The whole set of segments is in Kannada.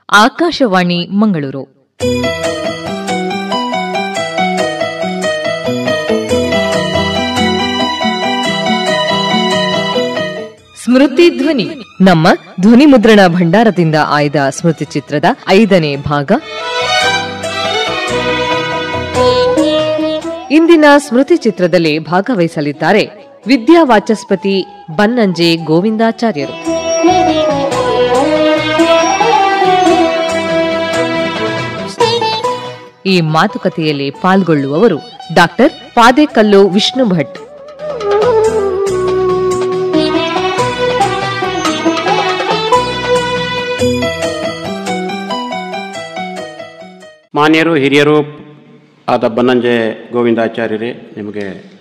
ಆಕಾಶವಾಣಿ ಮಂಗಳೂರು ಸ್ಮೃತಿ ಧ್ವನಿ ನಮ್ಮ ಧ್ವನಿ ಮುದ್ರಣ ಭಂಡಾರದಿಂದ ಆಯ್ದ ಸ್ಮೃತಿ ಚಿತ್ರದ ಐದನೇ ಭಾಗ ಇಂದಿನ ಸ್ಮೃತಿ ಚಿತ್ರದಲ್ಲಿ ಭಾಗವಹಿಸಲಿದ್ದಾರೆ ವಿದ್ಯಾ ವಾಚಸ್ಪತಿ ಬನ್ನಂಜೆ ಗೋವಿಂದಾಚಾರ್ಯರು ಈ ಮಾತುಕತೆಯಲ್ಲಿ ಪಾಲ್ಗೊಳ್ಳುವವರು ಡಾಕ್ಟರ್ ಪಾದೇಕಲ್ಲು ವಿಷ್ಣು ಭಟ್ ಮಾನ್ಯರು ಹಿರಿಯರು ಆದ ಬನ್ನಂಜೆ ಗೋವಿಂದಾಚಾರ್ಯರೇ ನಿಮಗೆ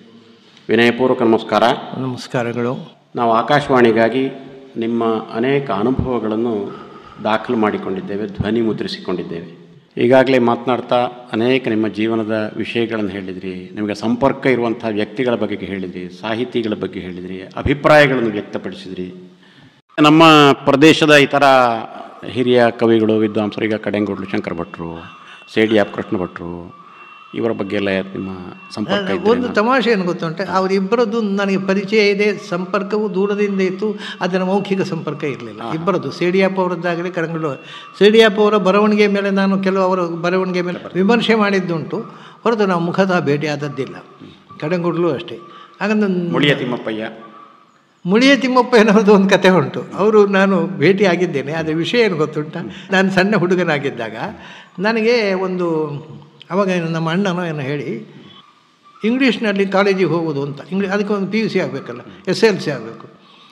ವಿನಯಪೂರ್ವಕ ನಮಸ್ಕಾರ ನಮಸ್ಕಾರಗಳು ನಾವು ಆಕಾಶವಾಣಿಗಾಗಿ ನಿಮ್ಮ ಅನೇಕ ಅನುಭವಗಳನ್ನು ದಾಖಲು ಮಾಡಿಕೊಂಡಿದ್ದೇವೆ ಧ್ವನಿ ಮುದ್ರಿಸಿಕೊಂಡಿದ್ದೇವೆ ಈಗಾಗಲೇ ಮಾತನಾಡ್ತಾ ಅನೇಕ ನಿಮ್ಮ ಜೀವನದ ವಿಷಯಗಳನ್ನು ಹೇಳಿದ್ರಿ ನಿಮಗೆ ಸಂಪರ್ಕ ಇರುವಂಥ ವ್ಯಕ್ತಿಗಳ ಬಗ್ಗೆ ಹೇಳಿದ್ರಿ ಸಾಹಿತಿಗಳ ಬಗ್ಗೆ ಹೇಳಿದ್ರಿ ಅಭಿಪ್ರಾಯಗಳನ್ನು ವ್ಯಕ್ತಪಡಿಸಿದ್ರಿ ನಮ್ಮ ಪ್ರದೇಶದ ಇತರ ಹಿರಿಯ ಕವಿಗಳು ವಿದ್ವಾಂಸರು ಈಗ ಕಡೆಂಗೋಡ್ಲು ಶಂಕರ ಭಟ್ರು ಸೇಡಿಯಾಪ್ ಕೃಷ್ಣ ಭಟ್ರು ಇವರ ಬಗ್ಗೆ ಎಲ್ಲ ನಿಮ್ಮ ಸಂಪರ್ಕ ಒಂದು ಇದ್ರೇನಾ? ತಮಾಷೆ ಏನು ಗೊತ್ತುಂಟೆ ಅವರಿಬ್ಬರದ್ದು ನನಗೆ ಪರಿಚಯ ಇದೆ ಸಂಪರ್ಕವು ದೂರದಿಂದ ಇತ್ತು ಅದರ ಮೌಖಿಕ ಸಂಪರ್ಕ ಇರಲಿಲ್ಲ ಇಬ್ಬರದ್ದು ಸೇಡಿಯಾಪ್ ಅವರದ್ದಾಗಲಿ ಕರಂಗಲು ಸೇಡಿಯಾಪ್ ಅವರ ಬರವಣಿಗೆ ಮೇಲೆ ನಾನು ಕೆಲವು ಅವರ ಬರವಣಿಗೆ ಮೇಲೆ ವಿಮರ್ಶೆ ಮಾಡಿದ್ದುಂಟು ಹೊರತು ನಾವು ಮುಖತಃ ಭೇಟಿ ಆದದ್ದಿಲ್ಲ ಕಡೆಂಗುಡ್ಲು ಅಷ್ಟೇ ಹಾಗಂದ್ರೆ ಮುಳಿಯ ತಿಮ್ಮಪ್ಪಯ್ಯ ಮುಳಿಯ ತಿಮ್ಮಪ್ಪನವ್ರದ್ದು ಒಂದು ಕತೆ ಉಂಟು ಅವರು ನಾನು ಭೇಟಿ ಆಗಿದ್ದೇನೆ ಅದರ ವಿಷಯ ಏನು ಗೊತ್ತುಂಟ ನಾನು ಸಣ್ಣ ಹುಡುಗನಾಗಿದ್ದಾಗ ನನಗೆ ಒಂದು ಅವಾಗ ಏನು ನಮ್ಮ ಅಣ್ಣನೋ ಏನೋ ಹೇಳಿ ಇಂಗ್ಲೀಷ್ನಲ್ಲಿ ಕಾಲೇಜಿಗೆ ಹೋಗೋದು ಅಂತ ಇಂಗ್ಲೀಷ್ ಅದಕ್ಕೆ ಒಂದು ಪಿ ಯು ಸಿ ಆಗಬೇಕಲ್ಲ ಎಸ್ ಎಲ್ ಸಿ ಆಗಬೇಕು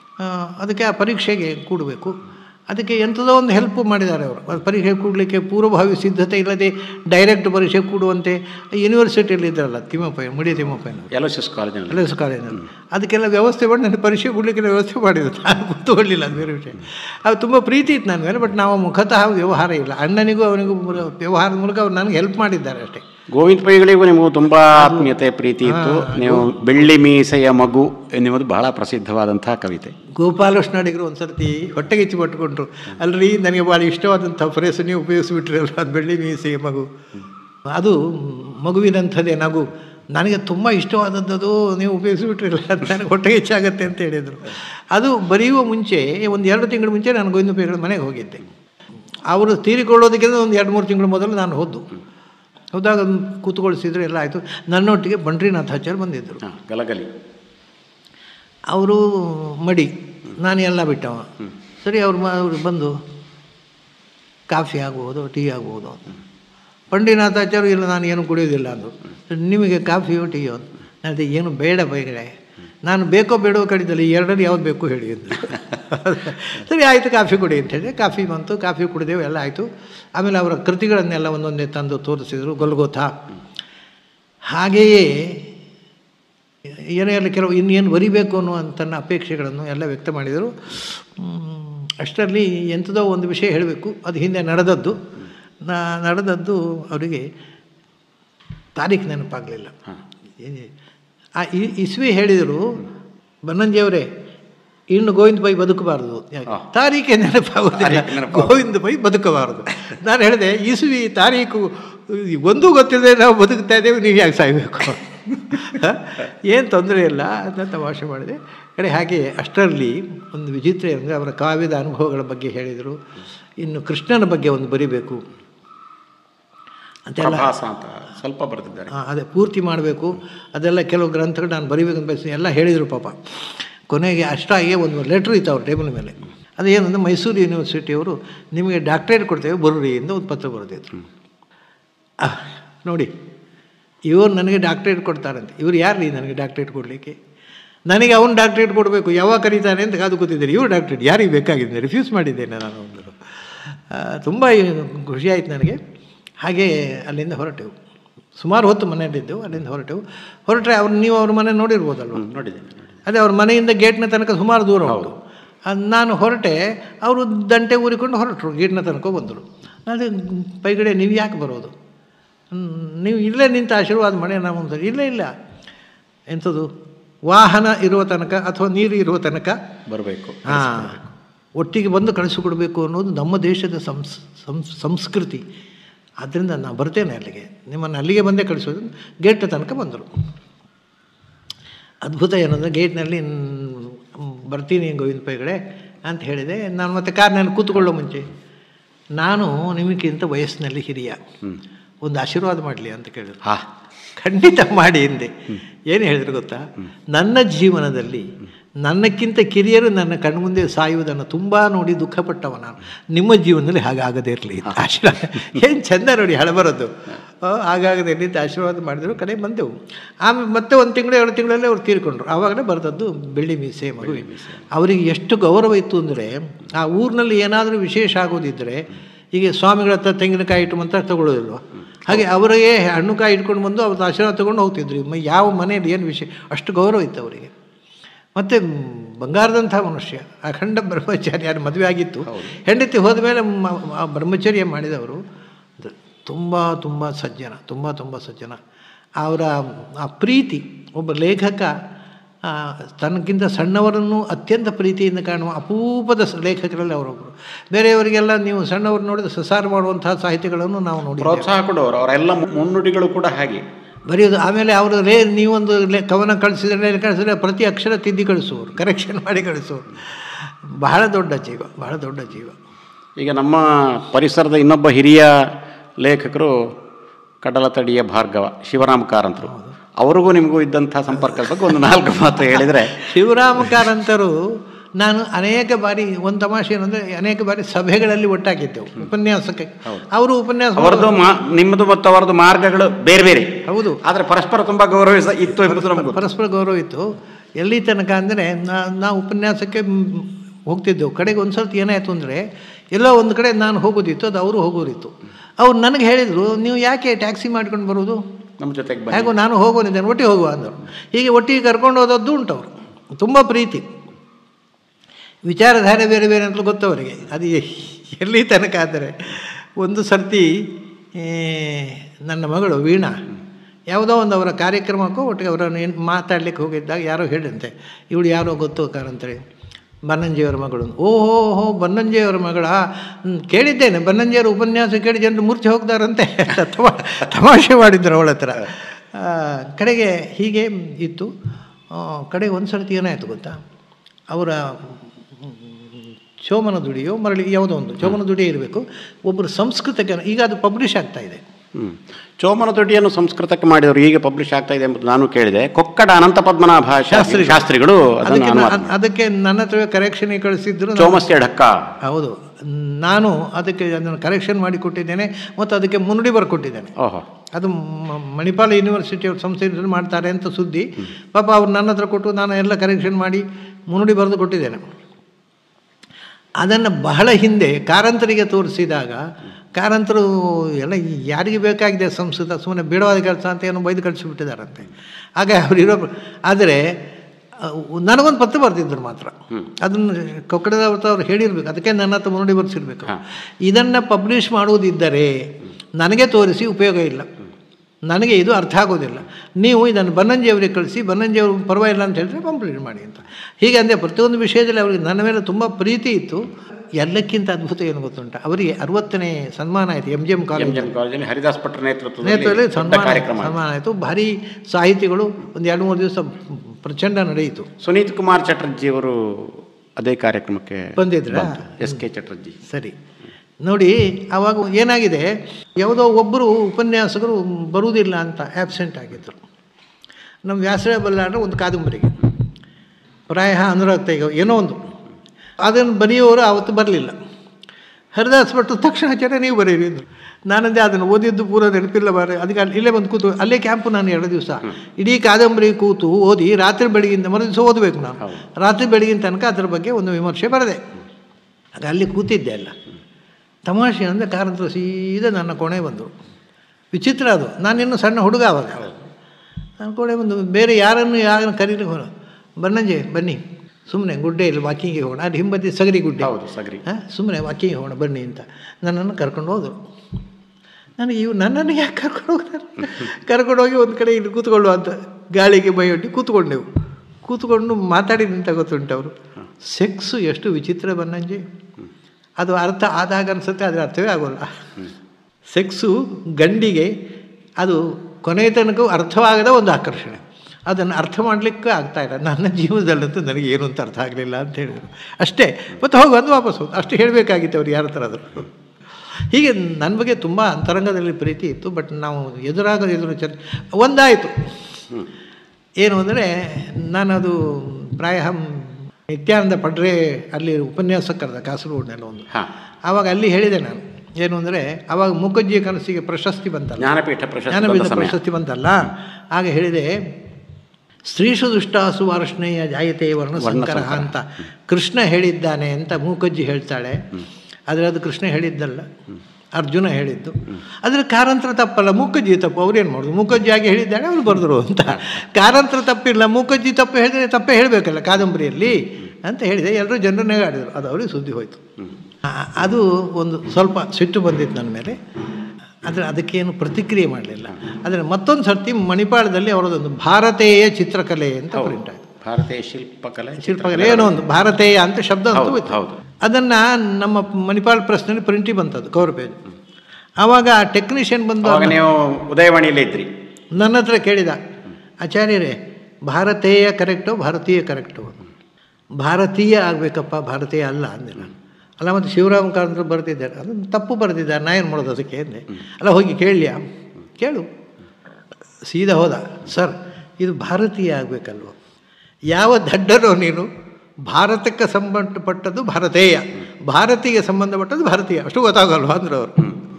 ಅದಕ್ಕೆ ಆ ಪರೀಕ್ಷೆಗೆ ಕೂಡಬೇಕು ಅದಕ್ಕೆ ಎಂಥದೋ ಒಂದು ಹೆಲ್ಪ್ ಮಾಡಿದ್ದಾರೆ ಅವರು ಅದು ಪರೀಕ್ಷೆ ಕೂಡಲಿಕ್ಕೆ ಪೂರ್ವಭಾವಿ ಸಿದ್ಧತೆ ಇಲ್ಲದೆ ಡೈರೆಕ್ಟ್ ಪರೀಕ್ಷೆ ಕೂಡುವಂತೆ ಯೂನಿವರ್ಸಿಟಿಯಲ್ಲಿ ಇದ್ದಾರಲ್ಲ ತಿಮ್ಮಪ್ಪ ಮುಡಿ ತಿಮ್ಮಪ್ಪನವರು ಎಲ್ ಎಸ್ ಎಸ್ ಕಾಲೇಜಿನಲ್ಲಿ ಕೆಲಸ ಕಾಲೇಜಿನಲ್ಲಿ ಅದಕ್ಕೆಲ್ಲ ವ್ಯವಸ್ಥೆ ಮಾಡಿ ನನಗೆ ಪರೀಕ್ಷೆ ಕೊಡಲಿಕ್ಕೆಲ್ಲ ವ್ಯವಸ್ಥೆ ಮಾಡಿದ್ರು ನಾನು ಗೊತ್ತುಕೊಳ್ಳಿಲ್ಲ ಅದು ಬೇರೆ ವಿಷಯ ಅದು ತುಂಬ ಪ್ರೀತಿ ಇತ್ತು ನನ್ನ ಮೇಲೆ ಬಟ್ ನಾವು ಮುಖತಃ ವ್ಯವಹಾರ ಇಲ್ಲ ಅಣ್ಣನಿಗೂ ಅವನಿಗೂ ಮುರ- ವ್ಯವಹಾರದ ಮೂಲಕ ಅವ್ರು ನನಗೆ ಹೆಲ್ಪ್ ಮಾಡಿದ್ದಾರೆ ಅಷ್ಟೇ ಗೋವಿಂದ ಪೈಗಳಿಗೂ ನಿಮಗೂ ತುಂಬ ಆತ್ಮೀಯತೆ ಪ್ರೀತಿ ಇತ್ತು ನೀವು ಬೆಳ್ಳಿ ಮೀಸೆಯ ಮಗು ಎನ್ನುವುದು ಬಹಳ ಪ್ರಸಿದ್ಧವಾದಂತಹ ಕವಿತೆ ಗೋಪಾಲಕೃಷ್ಣ ಅಡಿಗರು ಒಂದು ಸರ್ತಿ ಹೊಟ್ಟೆಗಿಚ್ಚಿ ಪಟ್ಟುಕೊಂಡ್ರು ಅಲ್ರಿ ನನಗೆ ಭಾಳ ಇಷ್ಟವಾದಂಥ ಫ್ರೇಸ್ ನೀವು ಉಪಯೋಗಿಸ್ಬಿಟ್ರಲ್ಲ ಅದು ಬೆಳ್ಳಿ ಮೀಸೆಯ ಮಗು ಅದು ಮಗುವಿನಂಥದ್ದೇ ನಗು ನನಗೆ ತುಂಬ ಇಷ್ಟವಾದದ್ದು ನೀವು ಉಪಯೋಗಿಸ್ಬಿಟ್ರಲ್ಲ ಅದು ನನಗೆ ಹೊಟ್ಟೆ ಹೆಚ್ಚಾಗತ್ತೆ ಅಂತ ಹೇಳಿದರು ಅದು ಬರೆಯುವ ಮುಂಚೆ ಒಂದು ಎರಡು ತಿಂಗಳ ಮುಂಚೆ ನಾನು ಗೋವಿಂದ ಪೇಗಳ ಮನೆಗೆ ಹೋಗಿದ್ದೆ ಅವರು ತೀರಿಕೊಳ್ಳೋದಕ್ಕಿಂತ ಒಂದು ಎರಡು ಮೂರು ತಿಂಗಳ ಮೊದಲು ನಾನು ಹೋದ್ದು ಹೋದಾಗ ಕೂತ್ಕೊಳಿಸಿದ್ರು ಎಲ್ಲ ಆಯಿತು ನನ್ನೊಟ್ಟಿಗೆ ಬಂಡ್ರಿನಾಥಾಚಾರ್ಯ ಬಂದಿದ್ದರು ಹಾಂ ಗಲಗಲಿ ಅವರು ಮಡಿ ನಾನು ಎಲ್ಲ ಬಿಟ್ಟವ ಸರಿ ಅವ್ರು ಮ ಅವ್ರು ಬಂದು ಕಾಫಿ ಆಗ್ಬೋದು ಟೀ ಆಗ್ಬೋದು ಅಂತ ಪಂಡಿನಾಥಾಚಾರ್ಯ ಇಲ್ಲ ನಾನು ಏನು ಕುಡಿಯೋದಿಲ್ಲ ಅಂದರು ನಿಮಗೆ ಕಾಫಿಯೋ ಟೀಯೋ ಅಂತ ಅದೇ ಏನು ಬೇಡ ಬೈಗಡೆ ನಾನು ಬೇಕೋ ಬೇಡೋ ಕಡಿದಲ್ಲಿ ಎರಡರಲ್ಲಿ ಯಾವ್ದು ಬೇಕು ಹೇಳಿ ಅಂತ ಸರಿ ಆಯಿತು ಕಾಫಿ ಕುಡಿ ಅಂತ ಹೇಳಿ ಕಾಫಿ ಬಂತು ಕಾಫಿ ಕುಡಿದೆವು ಎಲ್ಲ ಆಯಿತು ಆಮೇಲೆ ಅವರ ಕೃತಿಗಳನ್ನೆಲ್ಲ ಒಂದೊಂದೇ ತಂದು ತೋರಿಸಿದರು ಗೊಲ್ಗೋಥ ಹಾಗೆಯೇ ಏನೇ ಇರಲಿ ಕೆಲವು ಇನ್ನೇನು ಬರಿಬೇಕು ಅನ್ನುವಂಥ ಅಪೇಕ್ಷೆಗಳನ್ನು ಎಲ್ಲ ವ್ಯಕ್ತ ಮಾಡಿದರು ಮ್, ಅಷ್ಟರಲ್ಲಿ ಎಂಥದೋ ಒಂದು ವಿಷಯ ಹೇಳಬೇಕು ಅದು ಹಿಂದೆ ನಡೆದದ್ದು ನಾ ನಡೆದದ್ದು ಅವರಿಗೆ ತಾರೀಖು ನೆನಪಾಗಲಿಲ್ಲ ಆ ಇ- ಇಸ್ವಿ ಹೇಳಿದರು ಬನ್ನಂಜಿಯವರೇ ಇನ್ನು ಗೋವಿಂದ ಪೈ ಬದುಕಬಾರದು ತಾರೀಖೆ ನೆನಪಾಗೋದಿಲ್ಲ ಗೋವಿಂದ ಪೈ ಬದುಕಬಾರದು ನಾನು ಹೇಳಿದೆ ಇಸ್ವಿ ತಾರೀಕು ಒಂದೂ ಗೊತ್ತಿಲ್ಲದೆ ನಾವು ಬದುಕ್ತಾ ಇದ್ದೇವೆ ನೀವು ಯಾಕೆ ಸಾಯಬೇಕು ಏನು ತೊಂದರೆ ಇಲ್ಲ ಅಂತ ತಮಾಷೆ ಮಾಡಿದೆ ಕಡೆ ಹಾಗೆ ಅಷ್ಟರಲ್ಲಿ ಒಂದು ವಿಚಿತ್ರ ಅಂದರೆ ಅವರ ಕಾವ್ಯದ ಅನುಭವಗಳ ಬಗ್ಗೆ ಹೇಳಿದರು ಇನ್ನು ಕೃಷ್ಣನ ಬಗ್ಗೆ ಒಂದು ಬರಿಬೇಕು ಅಂತೆಲ್ಲ ಪ್ರಭಾಸ ಅಂತ ಸ್ವಲ್ಪ ಬರೆದಿದ್ದಾರೆ ಆ, ಅದೇ ಪೂರ್ತಿ ಮಾಡಬೇಕು ಅದೆಲ್ಲ ಕೆಲವು ಗ್ರಂಥಗಳು ನಾನು ಬರಿಬೇಕು ಅಂತ ಬಯಸಿ ಎಲ್ಲ ಹೇಳಿದರು ಪಾಪ ಕೊನೆಗೆ ಅಷ್ಟಾಗಿ ಒಂದು ಲೆಟ್ರ್ ಇತ್ತು ಅವ್ರ ಟೇಬಲ್ ಮೇಲೆ ಅದೇನಂದ್ರೆ ಮೈಸೂರು ಯೂನಿವರ್ಸಿಟಿಯವರು ನಿಮಗೆ ಡಾಕ್ಟ್ರೇಟ್ ಕೊಡ್ತೇವೆ ಬರುರಿ ಎಂದು ಒಂದು ಪತ್ರ ಬರೆದಿದ್ರು ಆ, ನೋಡಿ ಇವರು ನನಗೆ ಡಾಕ್ಟ್ರೇಟ್ ಕೊಡ್ತಾರಂತೆ ಇವ್ರು ಯಾರು ನನಗೆ ಡಾಕ್ಟ್ರೇಟ್ ಕೊಡಲಿಕ್ಕೆ ನನಗೆ ಅವನು ಡಾಕ್ಟ್ರೇಟ್ ಕೊಡಬೇಕು ಯಾವಾಗ ಕರೀತಾನೆ ಅಂತ ಕಾದು ಕೂತಿದ್ದಾರೆ ಇವರು ಡಾಕ್ಟ್ರೇಟ್ ಯಾರಿಗೆ ಬೇಕಾಗಿದೆ ರಿಫ್ಯೂಸ್ ಮಾಡಿದ್ದೇನೆ ನಾನು ಒಂದು ತುಂಬ ಖುಷಿಯಾಯಿತು ನನಗೆ ಹಾಗೆ ಅಲ್ಲಿಂದ ಹೊರಟೆವು ಸುಮಾರು ಹೊತ್ತು ಮನೆಯಲ್ಲಿದ್ದೆವು ಅಲ್ಲಿಂದ ಹೊರಟೆವು ಹೊರಟ್ರೆ ಅವ್ರು ನೀವು ಅವ್ರ ಮನೆ ನೋಡಿರ್ಬೋದಲ್ವ ನೋಡಿದ್ದೇನೆ ನೋಡಿದ್ದೇನೆ ಅದೇ ಅವ್ರ ಮನೆಯಿಂದ ಗೇಟ್ನ ತನಕ ಸುಮಾರು ದೂರ ಉಂಟು ಅದ್ ನಾನು ಹೊರಟೆ ಅವರು ದಂಟೆ ಊರಿಕೊಂಡು ಹೊರಟರು ಗೇಟ್ನ ತನಕ ಬಂದರು ಅದೇ ಪೈಗಡೆ ನೀವು ಯಾಕೆ ಬರೋದು ಹ್ಮ್, ನೀವು ಇಲ್ಲೇ ನಿಂತ ಆಶೀರ್ವಾದ ಮಾಡಿ ನಾವು ಅಂತ ಇಲ್ಲ ಇಲ್ಲ ಎಂಥದ್ದು ವಾಹನ ಇರುವ ತನಕ ಅಥವಾ ನೀರು ಇರುವ ತನಕ ಬರಬೇಕು ಹಾಂ ಒಟ್ಟಿಗೆ ಬಂದು ಕಳಿಸಿಕೊಡ್ಬೇಕು ಅನ್ನೋದು ನಮ್ಮ ದೇಶದ ಸಂಸ್ ಸಂಸ್ ಸಂಸ್ಕೃತಿ ಆದ್ದರಿಂದ ನಾನು ಬರ್ತೇನೆ ಅಲ್ಲಿಗೆ ನಿಮ್ಮನ್ನು ಅಲ್ಲಿಗೆ ಬಂದೇ ಕಳಿಸೋದು ಗೇಟ್ ತನಕ ಬಂದರು ಅದ್ಭುತ ಏನಂದರೆ ಗೇಟ್ನಲ್ಲಿ ನ್- ಬರ್ತೀನಿ ಗೋವಿಂದ ಪೈಗಡೆ ಅಂತ ಹೇಳಿದೆ ನಾನು ಮತ್ತೆ ಕಾರ್ನಲ್ಲಿ ಕೂತ್ಕೊಳ್ಳೋ ಮುಂಚೆ ನಾನು ನಿಮಗಿಂತ ವಯಸ್ಸಿನಲ್ಲಿ ಹಿರಿಯ ಒಂದು ಆಶೀರ್ವಾದ ಮಾಡಲಿ ಅಂತ ಕೇಳಿದ್ರು ಹಾ ಖಂಡಿತ ಮಾಡಿ ಎಂದೆ ಏನು ಹೇಳಿದ್ರು ಗೊತ್ತಾ ನನ್ನ ಜೀವನದಲ್ಲಿ ನನ್ನಕ್ಕಿಂತ ಕಿರಿಯರು ನನ್ನ ಕಣ್ಮುಂದೆ ಸಾಯುವುದನ್ನು ತುಂಬ ನೋಡಿ ದುಃಖಪಟ್ಟವ ನಾನು ನಿಮ್ಮ ಜೀವನದಲ್ಲಿ ಹಾಗಾಗದೇ ಇರಲಿ ಅಂತ ಆಶೀರ್ವಾದ ಏನು ಚಂದ ನೋಡಿ ಹಳಬರೋದು ಆ, ಹಾಗಾಗದೇ ಇರಲಿ ಅಂತ ಆಶೀರ್ವಾದ ಮಾಡಿದ್ರು ಕಡೆ ಬಂದೆವು ಆಮೇಲೆ ಮತ್ತೆ ಒಂದು ತಿಂಗಳು ಎರಡು ತಿಂಗಳಲ್ಲಿ ಅವ್ರು ತೀರ್ಕೊಂಡ್ರು ಆವಾಗಲೇ ಬರೆದದ್ದು ಬೆಳ್ಳಿ ಮೀಸೆ ಮಗು ಅವರಿಗೆ ಎಷ್ಟು ಗೌರವ ಇತ್ತು ಅಂದರೆ ಆ ಊರಿನಲ್ಲಿ ಏನಾದರೂ ವಿಶೇಷ ಆಗೋದಿದ್ದರೆ ಈಗ ಸ್ವಾಮಿಗಳ ಹತ್ರ ತೆಂಗಿನಕಾಯಿ ಇಟ್ಟು ಮಂತ್ರ ತಗೊಳ್ಳೋದಿಲ್ವ ಹಾಗೆ ಅವರಿಗೆ ಹಣ್ಣು ಕಾಯಿ ಇಟ್ಕೊಂಡು ಬಂದು ಅವ್ರ ಆಶೀರ್ವಾದ ತೊಗೊಂಡು ಹೋಗ್ತಿದ್ರು ಮ- ಯಾವ ಮನೆಯಲ್ಲಿ ಏನು ವಿಷಯ ಅಷ್ಟು ಗೌರವ ಇತ್ತು ಅವರಿಗೆ ಮತ್ತು ಬಂಗಾರದಂಥ ಮನುಷ್ಯ ಅಖಂಡ ಬ್ರಹ್ಮಚಾರಿ ಯಾರು ಮದುವೆ ಆಗಿತ್ತು ಹೆಂಡತಿ ಹೋದ ಮೇಲೆ ಮ- ಆ ಬ್ರಹ್ಮಚರ್ಯ ಮಾಡಿದವರು ದ- ತುಂಬ ತುಂಬ ಸಜ್ಜನ ತುಂಬ ತುಂಬ ಸಜ್ಜನ ಅವರ ಆ ಪ್ರೀತಿ ಒಬ್ಬ ಲೇಖಕ ಆ, ತನಗಿಂತ ಸಣ್ಣವರನ್ನು ಅತ್ಯಂತ ಪ್ರೀತಿಯಿಂದ ಕಾಣುವ ಅಪೂಪದ ಸ- ಲೇಖಕರಲ್ಲಿ ಅವರೊಬ್ಬರು ಬೇರೆಯವರಿಗೆಲ್ಲ ನೀವು ಸಣ್ಣವರು ನೋಡಿದ ಸಸಾರ ಮಾಡುವಂತಹ ಸಾಹಿತ್ಯಗಳನ್ನು ನಾವು ನೋಡಿ ಪ್ರೋತ್ಸಾಹ ಕೊಡೋರು ಅವರೆಲ್ಲ ಮುನ್ನುಡಿಗಳು ಕೂಡ ಹಾಗೆ ಬರೆಯೋದು ಆಮೇಲೆ ಅವರು ರೇ ನೀವೊಂದು ಲೇ ಕವನ ಕಳಿಸಿದ್ರೆ ಕಳಿಸಿದ್ರೆ ಪ್ರತಿ ಅಕ್ಷರ ತಿದ್ದಿ ಕಳಿಸುವರು ಕರೆಕ್ಷನ್ ಮಾಡಿ ಕಳಿಸುವರು ಬಹಳ ದೊಡ್ಡ ಜೀವ ಬಹಳ ದೊಡ್ಡ ಜೀವ ಈಗ ನಮ್ಮ ಪರಿಸರದ ಇನ್ನೊಬ್ಬ ಹಿರಿಯ ಲೇಖಕರು ಕಡಲತಡಿಯ ಭಾರ್ಗವ ಶಿವರಾಮ ಕಾರಂತರು ಅವ್ರಿಗೂ ನಿಮಗೂ ಇದ್ದಂಥ ಸಂಪರ್ಕದ ಬಗ್ಗೆ ಒಂದು ನಾಲ್ಕು ಮಾತು ಹೇಳಿದರೆ ಶಿವರಾಮ ಕಾರಂತರು ನಾನು ಅನೇಕ ಬಾರಿ ಒಂದು ತಮಾಷೆ ಏನಂದರೆ ಅನೇಕ ಬಾರಿ ಸಭೆಗಳಲ್ಲಿ ಒಟ್ಟಾಗಿದ್ದೆವು ಉಪನ್ಯಾಸಕ್ಕೆ ಅವರು ಉಪನ್ಯಾಸ ಅವರದು ಮಾ ನಿಮ್ಮದು ಮತ್ತು ಅವರದು ಮಾರ್ಗಗಳು ಬೇರೆ ಬೇರೆ ಹೌದು ಆದರೆ ಪರಸ್ಪರ ತುಂಬ ಗೌರವ ಇತ್ತು ಎಂಬುದು ನಮ್ಗೆ ಗೊತ್ತು. ಪರಸ್ಪರ ಗೌರವ ಇತ್ತು ಎಲ್ಲಿ ತನಕ ಅಂದರೆ ನಾವು ಉಪನ್ಯಾಸಕ್ಕೆ ಮ್, ಹೋಗ್ತಿದ್ದೆವು ಕಡೆಗೆ ಒಂದು ಸರ್ತಿ ಏನಾಯಿತು ಅಂದರೆ ಎಲ್ಲೋ ಒಂದು ಕಡೆ ನಾನು ಹೋಗೋದಿತ್ತು ಅದು ಅವರು ಹೋಗೋದಿತ್ತು ಅವ್ರು ನನಗೆ ಹೇಳಿದರು ನೀವು ಯಾಕೆ ಟ್ಯಾಕ್ಸಿ ಮಾಡ್ಕೊಂಡು ಬರೋದು ನಮ್ಮ ಜೊತೆಗೆ ಬನ್ನಿ ಹೇಗೋ ನಾನು ಹೋಗೋನಿದ್ದೇನೆ ಒಟ್ಟಿಗೆ ಹೋಗುವ ಅಂದರು ಹೀಗೆ ಒಟ್ಟಿಗೆ ಕರ್ಕೊಂಡು ಹೋದದ್ದು ಉಂಟು ಅವರು ತುಂಬ ಪ್ರೀತಿ ವಿಚಾರಧಾರೆ ಬೇರೆ ಬೇರೆ ಅಂತಲೂ ಗೊತ್ತವರಿಗೆ ಅದು ಎ- ಎಲ್ಲಿ ತನಕ ಆದರೆ ಒಂದು ಸರ್ತಿ ಏ, ನನ್ನ ಮಗಳು ವೀಣಾ ಯಾವುದೋ ಒಂದು ಅವರ ಕಾರ್ಯಕ್ರಮಕ್ಕೂ ಒಟ್ಟಿಗೆ ಅವರನ್ನು ಏನು ಮಾತಾಡ್ಲಿಕ್ಕೆ ಹೋಗಿದ್ದಾಗ ಯಾರೋ ಹೇಳಿದಂತೆ ಇವಳು ಯಾರೋ ಗೊತ್ತು ಕಾರಂತರೆ ಬನ್ನಂಜಿಯವರ ಮಗಳು ಓಹೋ ಹೋ ಬನ್ನಂಜಿಯವರ ಮಗಳ ಹ್ಮ್, ಕೇಳಿದ್ದೇನೆ ಬನ್ನಂಜಿಯವರ ಉಪನ್ಯಾಸ ಕೇಳಿ ಜನರು ಮೂರ್ಛೆ ಹೋಗ್ತಾರಂತೆ ಅಂತ ತಮಾ ತಮಾಷೆ ಮಾಡಿದ್ರು ಅವಳ ಹತ್ರ ಆ, ಕಡೆಗೆ ಹೀಗೆ ಇತ್ತು ಆ, ಕಡೆಗೆ ಒಂದು ಸರ್ತಿ ಏನಾಯಿತು ಗೊತ್ತಾ ಅವರ ಚೋಮನ ದುಡಿಯೋ ಮರಳಿ ಯಾವುದೋ ಒಂದು ಚೋಮನ ದುಡಿಯೋ ಇರಬೇಕು ಒಬ್ಬರು ಸಂಸ್ಕೃತಕ್ಕೆ ಈಗ ಅದು ಪಬ್ಲಿಷ್ ಆಗ್ತಾ ಇದೆ ಹ್ಮ್. ಚೋಮನ ದೊಡ್ಡಿಯನ್ನು ಸಂಸ್ಕೃತಕ್ಕೆ ಮಾಡಿದವರು ಈಗ ಪಬ್ಲಿಷ್ ಆಗ್ತಾ ಇದೆ ಎಂಬುದು ನಾನು ಕೇಳಿದೆ ಕೊಕ್ಕಡ ಅನಂತ ಪದ್ಮನಾಭ ಶಾಸ್ತ್ರಿ ಶಾಸ್ತ್ರಿಗಳು ಅದನ್ನು ಅದಕ್ಕೆ ಅನುವಾದ ನಾ- ಅದಕ್ಕೆ ನನ್ನ ಹತ್ರ ಕರೆಕ್ಷನ್ಗೆ ಕಳಿಸಿದ್ರು ನಾನು- ಚೋಮಸ್ಯ ಢಕ್ಕ ಹೌದು ನಾನು ಅದಕ್ಕೆ ಅದನ್ನು ಕರೆಕ್ಷನ್ ಮಾಡಿ ಕೊಟ್ಟಿದ್ದೇನೆ ಮತ್ತು ಅದಕ್ಕೆ ಮುನ್ನುಡಿ ಬರ್ಕೊಟ್ಟಿದ್ದೇನೆ ಓಹೋ ಅದು ಮ- ಮಣಿಪಾಲ ಯೂನಿವರ್ಸಿಟಿ ಅವ್ರ ಸಂಸ್ಥೆಯಲ್ಲಿ ಮಾಡ್ತಾರೆ ಅಂತ ಸುದ್ದಿ ಪಾಪ ಅವ್ರು ನನ್ನ ಹತ್ರ ಕೊಟ್ಟು ನಾನು ಎಲ್ಲ ಕರೆಕ್ಷನ್ ಮಾಡಿ ಮುನ್ನುಡಿ ಬರೆದು ಕೊಟ್ಟಿದ್ದೇನೆ ಅದನ್ನು ಬಹಳ ಹಿಂದೆ ಕಾರಂತರಿಗೆ ತೋರಿಸಿದಾಗ ಕಾರಂತರು ಎಲ್ಲ ಯಾರಿಗೆ ಬೇಕಾಗಿದೆ ಸಂಸ್ಕೃತ ಸುಮ್ಮನೆ ಬೇಡವಾದ ಕೆಲಸ ಅಂತ ಏನೋ ಬೈದು ಕಳಿಸಿಬಿಟ್ಟಿದ್ದಾರಂತೆ ಆಗ ಅವ್ರು ಇರೋ ಆದರೆ ಅಹ್, ನನಗೊಂದು ಪತ್ರ ಬರ್ತಿದ್ರು ಮಾತ್ರ ಅದನ್ನು ಕೊಕ್ಕಡದ ಅವ್ರು ಹೇಳಿರ್ಬೇಕು ಅದಕ್ಕೆ ನನ್ನ ಹತ್ರ ಮುನ್ನುಡಿ ಬರೆಸಿರ್ಬೇಕು ಇದನ್ನು ಪಬ್ಲಿಷ್ ಮಾಡುವುದಿದ್ದರೆ ನನಗೆ ತೋರಿಸಿ ಉಪಯೋಗ ಇಲ್ಲ ನನಗೆ ಇದು ಅರ್ಥ ಆಗೋದಿಲ್ಲ ನೀವು ಇದನ್ನು ಬನ್ನಂಜಿಯವರಿಗೆ ಕಳಿಸಿ ಬನ್ನಂಜಿಯವರು ಪರವಾಗಿಲ್ಲ ಅಂತ ಹೇಳಿದ್ರೆ ಕಂಪ್ಲೀಟ್ ಮಾಡಿ ಅಂತ ಹೀಗೆ ಅಂದರೆ ಪ್ರತಿಯೊಂದು ವಿಷಯದಲ್ಲಿ ಅವರಿಗೆ ನನ್ನ ಮೇಲೆ ತುಂಬ ಪ್ರೀತಿ ಇತ್ತು ಎಲ್ಲಕ್ಕಿಂತ ಅದ್ಭುತ ಏನು ಗೊತ್ತುಂಟ ಅವರಿಗೆ ಅರವತ್ತನೇ ಸನ್ಮಾನ ಆಯಿತು M G M M college G M ಕಾಲೇಜಲ್ಲಿ ಹರಿದಾಸ್ ಭಟ್ರ ನೇತೃತ್ವದಲ್ಲಿ ನೇತೃತ್ವದಲ್ಲಿ ದೊಡ್ಡ ಸನ್ಮಾನ ಕಾರ್ಯಕ್ರಮ ಆಯ್ತು. ಸನ್ಮಾನ ಆಯಿತು ಭಾರಿ ಸಾಹಿತಿಗಳು ಒಂದು ಎರಡು ಮೂರು ದಿವಸ ಪ್ರಚಂಡ ನಡೆಯಿತು ಸುನೀತ್ ಕುಮಾರ್ ಚಟರ್ಜಿ ಅವರು ಅದೇ ಕಾರ್ಯಕ್ರಮಕ್ಕೆ ಬಂದಿದ್ರಾ? ಎಸ್ ಕೆ ಚಟರ್ಜಿ ಸರಿ ನೋಡಿ ಆವಾಗ ಏನಾಗಿದೆ ಯಾವುದೋ ಒಬ್ಬರು ಉಪನ್ಯಾಸಕರು ಬರುವುದಿಲ್ಲ ಅಂತ ಆ್ಯಬ್ಸೆಂಟ್ ಆಗಿದ್ದರು ನಮ್ಮ ವ್ಯಾಸರ ಬಲ್ಲಾಡ್ರೆ ಒಂದು ಕಾದಂಬರಿಗೆ ಪ್ರಾಯ ಅನುರಾಗ್ತ ಈಗ ಏನೋ ಒಂದು ಅದನ್ನು ಬರೆಯೋರು ಆವತ್ತು ಬರಲಿಲ್ಲ ಹರಿದಾಸ್ ಭಟ್ರು ತಕ್ಷಣ ಹಚ್ಚಾರೆ ನೀವು ಬರೀರಿ ಅಂದರು ನಾನಂದೆ ಅದನ್ನು ಓದಿದ್ದು ಪೂರ ನೆನಪಿಲ್ಲ ಬಾರೆ ಅದಕ್ಕೆ ಅಲ್ಲಿ ಇಲ್ಲೇ ಬಂದು ಕೂತು ಅಲ್ಲೇ ಕ್ಯಾಂಪು ನಾನು ಎರಡು ದಿವಸ ಇಡೀ ಕಾದಂಬರಿ ಕೂತು ಓದಿ ರಾತ್ರಿ ಬೆಳಗಿಂದ ಮರು ದಿವಸ ಓದಬೇಕು ನಾನು ರಾತ್ರಿ ಬೆಳಗಿನ ತನಕ ಅದರ ಬಗ್ಗೆ ಒಂದು ವಿಮರ್ಶೆ ಬರೆದೆ ಆಗ ಅಲ್ಲಿ ಕೂತಿದ್ದೆ ಅಲ್ಲ ತಮಾಷೆ ಅಂದರೆ ಕಾರಂತರು ಸೀದಾ ನನ್ನ ಕೊನೆ ಬಂದರು ವಿಚಿತ್ರ ಅದು ನಾನಿನ್ನು ಸಣ್ಣ ಹುಡುಗ ಅವಾಗ ನನ್ನ ಕೊನೆ ಬಂದು ಬೇರೆ ಯಾರನ್ನು ಯಾರನ್ನು ಕರೀಲಿಕ್ಕೆ ಹೋದ ಬನ್ನಂಜೆ ಬನ್ನಿ ಸುಮ್ಮನೆ ಗುಡ್ಡೆ ಇಲ್ಲಿ ವಾಕಿಂಗಿಗೆ ಹೋಗೋಣ ಅಲ್ಲಿ ಹಿಂಬದಿ ಸಗರಿ ಗುಡ್ಡೆ ಹೌದು ಸಗರಿ ಹಾಂ ಸುಮ್ಮನೆ ವಾಕಿಂಗ್ ಹೋಗೋಣ ಬನ್ನಿ ಅಂತ ನನ್ನನ್ನು ಕರ್ಕೊಂಡು ಹೋದರು ನನಗೆ ಇವು ನನ್ನನ್ನು ಯಾಕೆ ಕರ್ಕೊಂಡು ಹೋಗ್ತಾರೆ ಕರ್ಕೊಂಡು ಹೋಗಿ ಒಂದು ಕಡೆ ಇಲ್ಲಿ ಕೂತ್ಕೊಳ್ಳುವ ಅಂತ ಗಾಳಿಗೆ ಬೈಯೊಡ್ಡಿ ಕೂತ್ಕೊಂಡೆವು ಕೂತ್ಕೊಂಡು ಮಾತಾಡಿದಂತ ಗೊತ್ತುಂಟು ಅವರು ಸೆಕ್ಸು ಎಷ್ಟು ವಿಚಿತ್ರ ಬನ್ನಂಜಿ ಅದು ಅರ್ಥ ಆದಾಗ ಅನಿಸುತ್ತೆ ಅದರ ಅರ್ಥವೇ ಆಗೋಲ್ಲ ಸೆಕ್ಸು ಗಂಡಿಗೆ ಅದು ಕೊನೆಯ ತನಕ ಅರ್ಥವಾಗದ ಒಂದು ಆಕರ್ಷಣೆ ಅದನ್ನು ಅರ್ಥ ಮಾಡಲಿಕ್ಕೆ ಆಗ್ತಾ ಇಲ್ಲ ನನ್ನ ಜೀವನದಲ್ಲಂತೂ ನನಗೆ ಏನು ಅಂತ ಅರ್ಥ ಆಗಲಿಲ್ಲ ಅಂತ ಹೇಳಿದರು ಅಷ್ಟೇ ಮತ್ತು ಹೋಗಿ ಬಂದು ವಾಪಸ್ ಹೋಗಿ ಅಷ್ಟು ಹೇಳಬೇಕಾಗಿತ್ತು ಅವ್ರು ಯಾರ ಥರ ಆದರೂ ಹೀಗೆ ನನ್ನ ಬಗ್ಗೆ ತುಂಬ ಅಂತರಂಗದಲ್ಲಿ ಪ್ರೀತಿ ಇತ್ತು ಬಟ್ ನಾವು ಎದುರಾಗ ಎದುರು ಚರ್ಚೆ ಒಂದಾಯಿತು ಏನು ಅಂದರೆ ನಾನದು ಪ್ರಾಯ ನಿತ್ಯಾನಂದ ಪಡ್ರೆ ಅಲ್ಲಿ ಉಪನ್ಯಾಸ ಕರೆದ ಕಾಸರಗೋಡಿನಲ್ಲಿ ಒಂದು ಹಾಂ ಆವಾಗ ಅಲ್ಲಿ ಹೇಳಿದೆ ನಾನು ಏನು ಅಂದರೆ ಆವಾಗ ಮೂಕಜ್ಜಿಯ ಕನಸಿಗೆ ಪ್ರಶಸ್ತಿ ಬಂತಲ್ಲ ಜ್ಞಾನಪೀಠ ಪ್ರಶಸ್ತಿ ಜ್ಞಾನಪೀಠ ಬಂದ ಸಮಯ. ಪ್ರಶಸ್ತಿ ಬಂತಲ್ಲ ಆಗ ಹೇಳಿದೆ ಸ್ತ್ರೀಷು ದುಷ್ಟಾಸು ವಾರ್ಷ್ಣೇಯ ಜಾಯತೆ ವರ್ಣಸಂಕರ ಅಂತ ಕೃಷ್ಣ ಹೇಳಿದ್ದಾನೆ ಅಂತ ಮೂಕಜ್ಜಿ ಹೇಳ್ತಾಳೆ ಆದರೆ ಅದು ಕೃಷ್ಣ ಹೇಳಿದ್ದಲ್ಲ ಅರ್ಜುನ ಹೇಳಿದ್ದು ಅದರ ಕಾರಂತರ ತಪ್ಪಲ್ಲ ಮೂಕಜ್ಜಿ ತಪ್ಪು ಅವ್ರೇನು ಮಾಡೋದು ಮೂಕಜ್ಜಿ ಆಗಿ ಹೇಳಿದ್ದಾಳೆ ಅವ್ರು ಬರೆದ್ರು ಅಂತ ಕಾರಂತರ ತಪ್ಪಿಲ್ಲ ಮೂಕಜ್ಜಿ ತಪ್ಪು ಹೇಳಿದ್ರೆ ತಪ್ಪೇ ಹೇಳಬೇಕಲ್ಲ ಕಾದಂಬರಿಯಲ್ಲಿ ಅಂತ ಹೇಳಿದೆ ಎಲ್ಲರೂ ಜನರನ್ನೇ ಆಡಿದರು ಅದು ಅವ್ರಿಗೆ ಸುದ್ದಿ ಹೋಯಿತು ಆ, ಅದು ಒಂದು ಸ್ವಲ್ಪ ಸಿಟ್ಟು ಬಂದಿತ್ತು ನನ್ನ ಮೇಲೆ ಆದರೆ ಅದಕ್ಕೇನು ಪ್ರತಿಕ್ರಿಯೆ ಮಾಡಲಿಲ್ಲ ಆದರೆ ಮತ್ತೊಂದು ಸರ್ತಿ ಮಣಿಪಾಲದಲ್ಲಿ ಅವರದೊಂದು ಭಾರತೀಯ ಚಿತ್ರಕಲೆ ಅಂತ ಪ್ರಿಂಟ್ ಆಯಿತು ಭಾರತೀಯ ಶಿಲ್ಪಕಲೆ ಶಿಲ್ಪಕಲೆ ಏನೋ ಒಂದು ಭಾರತೀಯ ಅಂತ ಶಬ್ದ ಅಂತೂ ಹೌದು, ಇತ್ತು. ಹೌದು. ಅದನ್ನು ನಮ್ಮ ಮಣಿಪಾಲ್ ಪ್ರೆಸ್ನಲ್ಲಿ ಪ್ರಿಂಟಿ ಬಂತದ್ದು ಕವರ್ ಪೇಜ್ ಆವಾಗ ಟೆಕ್ನಿಷಿಯನ್ ಬಂದು ಅವಾಗ ನೀವು ಉದಯವಾಣಿಯಲ್ಲೇ ಇದ್ರಿ ನನ್ನ ಹತ್ರ ಕೇಳಿದ ಆಚಾರ್ಯರೇ ಭಾರತೀಯ ಕರೆಕ್ಟು ಭಾರತೀಯ ಕರೆಕ್ಟು ಭಾರತೀಯ ಆಗಬೇಕಪ್ಪ ಭಾರತೀಯ ಅಲ್ಲ ಅಂದೆ ನಾನು ಅಲ್ಲ ಮತ್ತು ಶಿವರಾಮ ಕಾರಂತರು ಬರೆದಿದ್ದಾರೆ ಅದನ್ನು ತಪ್ಪು ಬರೆದಿದ್ದಾರೆ ನಾ ಏನು ಮಾಡೋದು ಅದಕ್ಕೆ ಅಂದೆ ಅಲ್ಲ ಹೋಗಿ ಕೇಳಲಿಯಾ ಕೇಳು ಸೀದಾ ಹೋದ ಸರ್ ಇದು ಭಾರತೀಯ ಆಗಬೇಕಲ್ವ ಯಾವ ದಡ್ಡರೋ ನೀನು ಭಾರತಕ್ಕೆ ಸಂಬಂಧಪಟ್ಟದ್ದು ಭಾರತೀಯ ಭಾರತೀಯ ಸಂಬಂಧಪಟ್ಟದ್ದು ಭಾರತೀಯ ಅಷ್ಟು ಗೊತ್ತಾಗಲ್ವ ಅಂದರು ಅವರು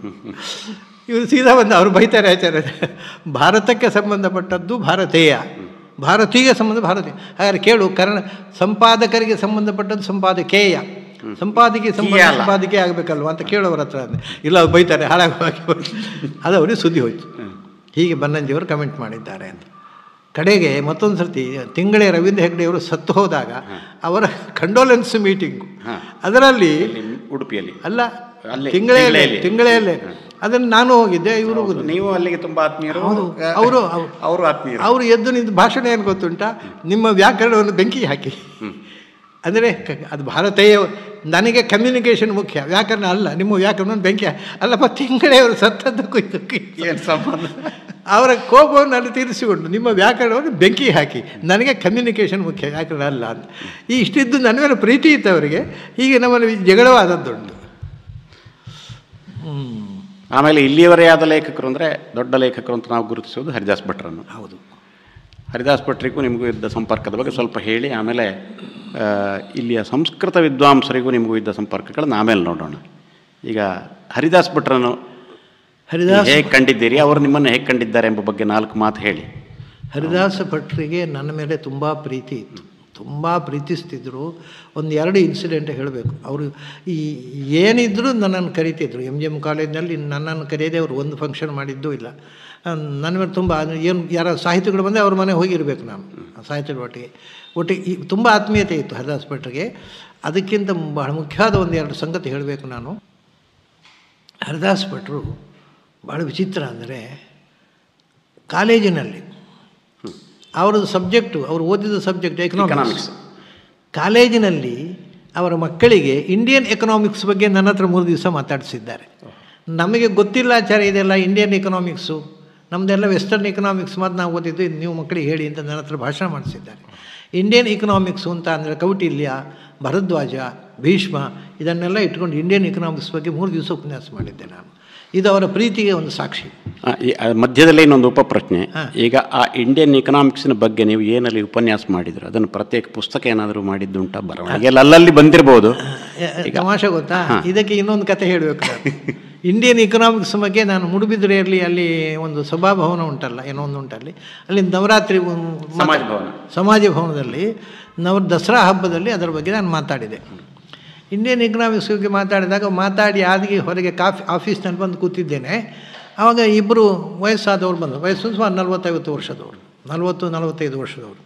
ಇವರು ಸೀದಾ ಬಂದು ಅವರು ಬೈತಾರೆ ಆಚಾರ್ಯ ಭಾರತಕ್ಕೆ ಸಂಬಂಧಪಟ್ಟದ್ದು ಭಾರತೀಯ ಭಾರತೀಯ ಸಂಬಂಧ ಭಾರತೀಯ ಹಾಗಾದ್ರೆ ಕೇಳು ಕನ್ನಡ ಸಂಪಾದಕರಿಗೆ ಸಂಬಂಧಪಟ್ಟದ್ದು ಸಂಪಾದಕೇಯ ಸಂಪಾದಕಿ ಸಂಬಂಧ ಕೀಯ ಅಲ್ಲ. ಸಂಪಾದಕಿ ಆಗಬೇಕಲ್ವ ಅಂತ ಕೇಳೋರ ಹತ್ರ ಅಂದೆ ಇಲ್ಲ ಅವ್ರು ಬೈತಾರೆ ಹಾಳಾಗಿ ಅದು ಅವರಿಗೆ ಸುದ್ದಿ ಹೋಯ್ತು ಹೀಗೆ ಬನ್ನಂಜಿಯವರು ಕಮೆಂಟ್ ಮಾಡಿದ್ದಾರೆ ಅಂತ ಕಡೆಗೆ ಮತ್ತೊಂದು ಸರ್ತಿ ತಿಂಗಳೇ ರವೀಂದ್ರ ಹೆಗ್ಡೆಯವರು ಸತ್ತು ಹೋದಾಗ ಅವರ ಕಂಡೋಲೆನ್ಸ್ ಮೀಟಿಂಗು ಹಾಂ. ಅದರಲ್ಲಿ ಇಲ್ಲಿ ಉಡುಪಿಯಲ್ಲಿ ಅಲ್ಲ ಅಲ್ಲೇ, ತಿಂಗಳೇ ತಿಂಗಳೇಲಿ. ತಿಂಗಳೇ ಅದನ್ನು ನಾನು ಹೋಗಿದ್ದೆ ಇವರು ನೀವು ಅಲ್ಲಿಗೆ ತುಂಬಾ ಆತ್ಮೀಯರು ಹೌದು. ಅವರು ಅವ್ರು- ಅವರು ಆತ್ಮೀಯರು ಅವರು ಎದ್ದು ನಿಂತು ಭಾಷಣ ಏನು ಗೊತ್ತುಂಟಾ ನಿಮ್ಮ ವ್ಯಾಕರಣವನ್ನು ಬೆಂಕಿಗೆ ಹಾಕಿ ಅಂದರೆ ಕ- ಅದು ಭಾರತೀಯ ನನಗೆ ಕಮ್ಯುನಿಕೇಷನ್ ಮುಖ್ಯ ವ್ಯಾಕರಣ ಅಲ್ಲ ನಿಮ್ಮ ವ್ಯಾಕರಣವನ್ನು ಬೆಂಕಿ ಹಾ- ಅಲ್ಲಪ್ಪ ತಿಂಗಳೇ ಅವರು ಸತ್ತದ್ದು ಕುಯ್ತು ಏನು ಸಂಬಂಧ ಅವರ ಕೋಪವನ್ನು ಅಲ್ಲಿ ತೀರಿಸಿಕೊಂಡು ನಿಮ್ಮ ವ್ಯಾಕರಣವನ್ನು ಬೆಂಕಿ ಹಾಕಿ ನನಗೆ ಕಮ್ಯುನಿಕೇಷನ್ ಮುಖ್ಯ ವ್ಯಾಕರಣ ಅಲ್ಲ ಅಂತ ಈ ಇಷ್ಟಿದ್ದು ನನ್ನ ಮೇಲೆ ಪ್ರೀತಿ ಇತ್ತು ಅವರಿಗೆ ಹೀಗೆ ನಮ್ಮಲ್ಲಿ ಜಗಳವಾದದ್ದುಂಟು ಆಮೇಲೆ ಇಲ್ಲಿಯವರೇ ಆದ ಲೇಖಕರು ಅಂದರೆ ದೊಡ್ಡ ಲೇಖಕರು ಅಂತ ನಾವು ಗುರುತಿಸೋದು ಹರಿದಾಸ್ ಭಟ್ರನ್ನು ಹೌದು ಹರಿದಾಸ್ ಭಟ್ರಿಗೂ ನಿಮಗೂ ಇದ್ದ ಸಂಪರ್ಕದ ಬಗ್ಗೆ ಸ್ವಲ್ಪ ಹೇಳಿ ಆಮೇಲೆ ಆ, ಇಲ್ಲಿಯ ಸಂಸ್ಕೃತ ವಿದ್ವಾಂಸರಿಗೂ ನಿಮಗೂ ಇದ್ದ ಸಂಪರ್ಕಗಳನ್ನು ಆಮೇಲೆ ನೋಡೋಣ ಈಗ ಹರಿದಾಸ್ ಭಟ್ರನ್ನು ಹರಿದಾಸ್ ಹೇಗೆ ಕಂಡಿದ್ದೀರಿ ಅವರು ನಿಮ್ಮನ್ನು ಹೇಗೆ ಕಂಡಿದ್ದಾರೆ ಎಂಬ ಬಗ್ಗೆ ನಾಲ್ಕು ಮಾತು ಹೇಳಿ ಹರಿದಾಸ ಭಟ್ರಿಗೆ ನನ್ನ ಮೇಲೆ ತುಂಬ ಪ್ರೀತಿ ಇತ್ತು ತುಂಬ ಪ್ರೀತಿಸ್ತಿದ್ರು ಒಂದು ಎರಡು ಇನ್ಸಿಡೆಂಟ್ ಹೇಳಬೇಕು ಅವರು ಈ ಏನಿದ್ರೂ ನನ್ನನ್ನು ಕರಿತಿದ್ರು ಎಮ್ ಜಿ ಎಮ್ ಕಾಲೇಜ್ನಲ್ಲಿ ನನ್ನನ್ನು ಕರೆಯದೆ ಅವರು ಒಂದು ಫಂಕ್ಷನ್ ಮಾಡಿದ್ದೂ ಇಲ್ಲ ಆ, ನನ್ನ ಮೇಲೆ ತುಂಬ ಏನು ಯಾರ ಸಾಹಿತಿಗಳು ಬಂದರೆ ಅವ್ರ ಮನೆ ಹೋಗಿರ್ಬೇಕು ನಾನು ಆ ಸಾಹಿತ್ಯದ ಒಟ್ಟಿಗೆ ಒಟ್ಟಿಗೆ ಈ ತುಂಬ ಆತ್ಮೀಯತೆ ಇತ್ತು ಹರಿದಾಸ ಭಟ್ರಿಗೆ ಅದಕ್ಕಿಂತ ಬಹಳ ಮುಖ್ಯವಾದ ಒಂದು ಎರಡು ಸಂಗತಿ ಹೇಳಬೇಕು ನಾನು ಹರಿದಾಸ್ ಭಟ್ರು ಭಾಳ ವಿಚಿತ್ರ ಅಂದರೆ ಕಾಲೇಜಿನಲ್ಲಿ ಅವರದ್ದು ಸಬ್ಜೆಕ್ಟು ಅವರು ಓದಿದ ಸಬ್ಜೆಕ್ಟ್ ಎಕನಾಮಿಕ್ಸ್ Economics. ಕಾಲೇಜಿನಲ್ಲಿ ಅವರ ಮಕ್ಕಳಿಗೆ ಇಂಡಿಯನ್ ಎಕನಾಮಿಕ್ಸ್ ಬಗ್ಗೆ ನನ್ನ ಹತ್ರ ಮೂರು ದಿವಸ ಮಾತಾಡಿಸಿದ್ದಾರೆ ನಮಗೆ ಗೊತ್ತಿಲ್ಲ ಆಚಾರ್ಯ ಇದೆಲ್ಲ ಇಂಡಿಯನ್ ಎಕನಾಮಿಕ್ಸು ನಮ್ಮದೆಲ್ಲ ವೆಸ್ಟರ್ನ್ ಎಕನಾಮಿಕ್ಸ್ ಮಾತ್ರ ನಾವು ಓದಿದ್ದು ಇದು ನೀವು ಮಕ್ಕಳಿಗೆ ಹೇಳಿ ಅಂತ ನನ್ನ ಹತ್ರ ಭಾಷಣ ಮಾಡಿಸಿದ್ದಾರೆ ಇಂಡಿಯನ್ ಎಕನಾಮಿಕ್ಸು ಅಂತ ಅಂದರೆ ಕೌಟಿಲ್ಯ ಭರದ್ವಾಜ ಭೀಷ್ಮ ಇದನ್ನೆಲ್ಲ ಇಟ್ಕೊಂಡು ಇಂಡಿಯನ್ ಎಕನಾಮಿಕ್ಸ್ ಬಗ್ಗೆ ಮೂರು ದಿವಸ ಉಪನ್ಯಾಸ ಮಾಡಿದ್ದೆ ನಾನು ಇದು ಅವರ ಪ್ರೀತಿಗೆ ಒಂದು ಸಾಕ್ಷಿ ಆ, ಈ ಆ, ಮಧ್ಯದಲ್ಲೇ ಇನ್ನೊಂದು ಉಪಪ್ರಶ್ನೆ ಹಾ. ಈಗ ಆ ಇಂಡಿಯನ್ ಎಕನಾಮಿಕ್ಸ್ನ ಬಗ್ಗೆ ನೀವು ಏನಲ್ಲಿ ಉಪನ್ಯಾಸ ಮಾಡಿದ್ರು ಅದನ್ನು ಪ್ರತ್ಯೇಕ ಪುಸ್ತಕ ಏನಾದರೂ ಮಾಡಿದ್ದುಂಟ ಬರವಣಿಗೆಲ್ಲ ಅಲ್ಲಲ್ಲಿ ಬಂದಿರ್ಬೋದು ತಮಾಷೆ ಗೊತ್ತಾ ಇದಕ್ಕೆ ಇನ್ನೊಂದು ಕತೆ ಹೇಳಬೇಕು ನಾನು ಇಂಡಿಯನ್ ಎಕನಾಮಿಕ್ಸ್ ಬಗ್ಗೆ ನಾನು ಮುಡುಬಿದ್ರೆಯಲ್ಲಿ ಅಲ್ಲಿ ಒಂದು ಸಭಾಭವನ ಉಂಟಲ್ಲ ಏನೋ ಒಂದು ಉಂಟಲ್ಲಿ ಅಲ್ಲಿ ನವರಾತ್ರಿ ಒಂದು ಮಾತಾ- ಸಮಾಜ ಭವನ. ಸಮಾಜ ಭವನದಲ್ಲಿ ನವ ದಸರಾ ಹಬ್ಬದಲ್ಲಿ ಅದರ ಬಗ್ಗೆ ನಾನು ಮಾತಾಡಿದೆ ಇಂಡಿಯನ್ ಎಕನಾಮಿಕ್ಸ್ ಬಗ್ಗೆ ಮಾತಾಡಿದಾಗ ಮಾತಾಡಿ ಆದಿಗೆ ಹೊರಗೆ ಕಾಫಿ ಆಫೀಸ್ನಲ್ಲಿ ಬಂದು ಕೂತಿದ್ದೇನೆ ಆವಾಗ ಇಬ್ಬರು ವಯಸ್ಸಾದವ್ರು ಬಂದರು ವಯಸ್ಸು ಸುಮಾರು ನಲ್ವತ್ತೈವತ್ತು ವರ್ಷದವರು ನಲ್ವತ್ತು ನಲವತ್ತೈದು ವರ್ಷದವರು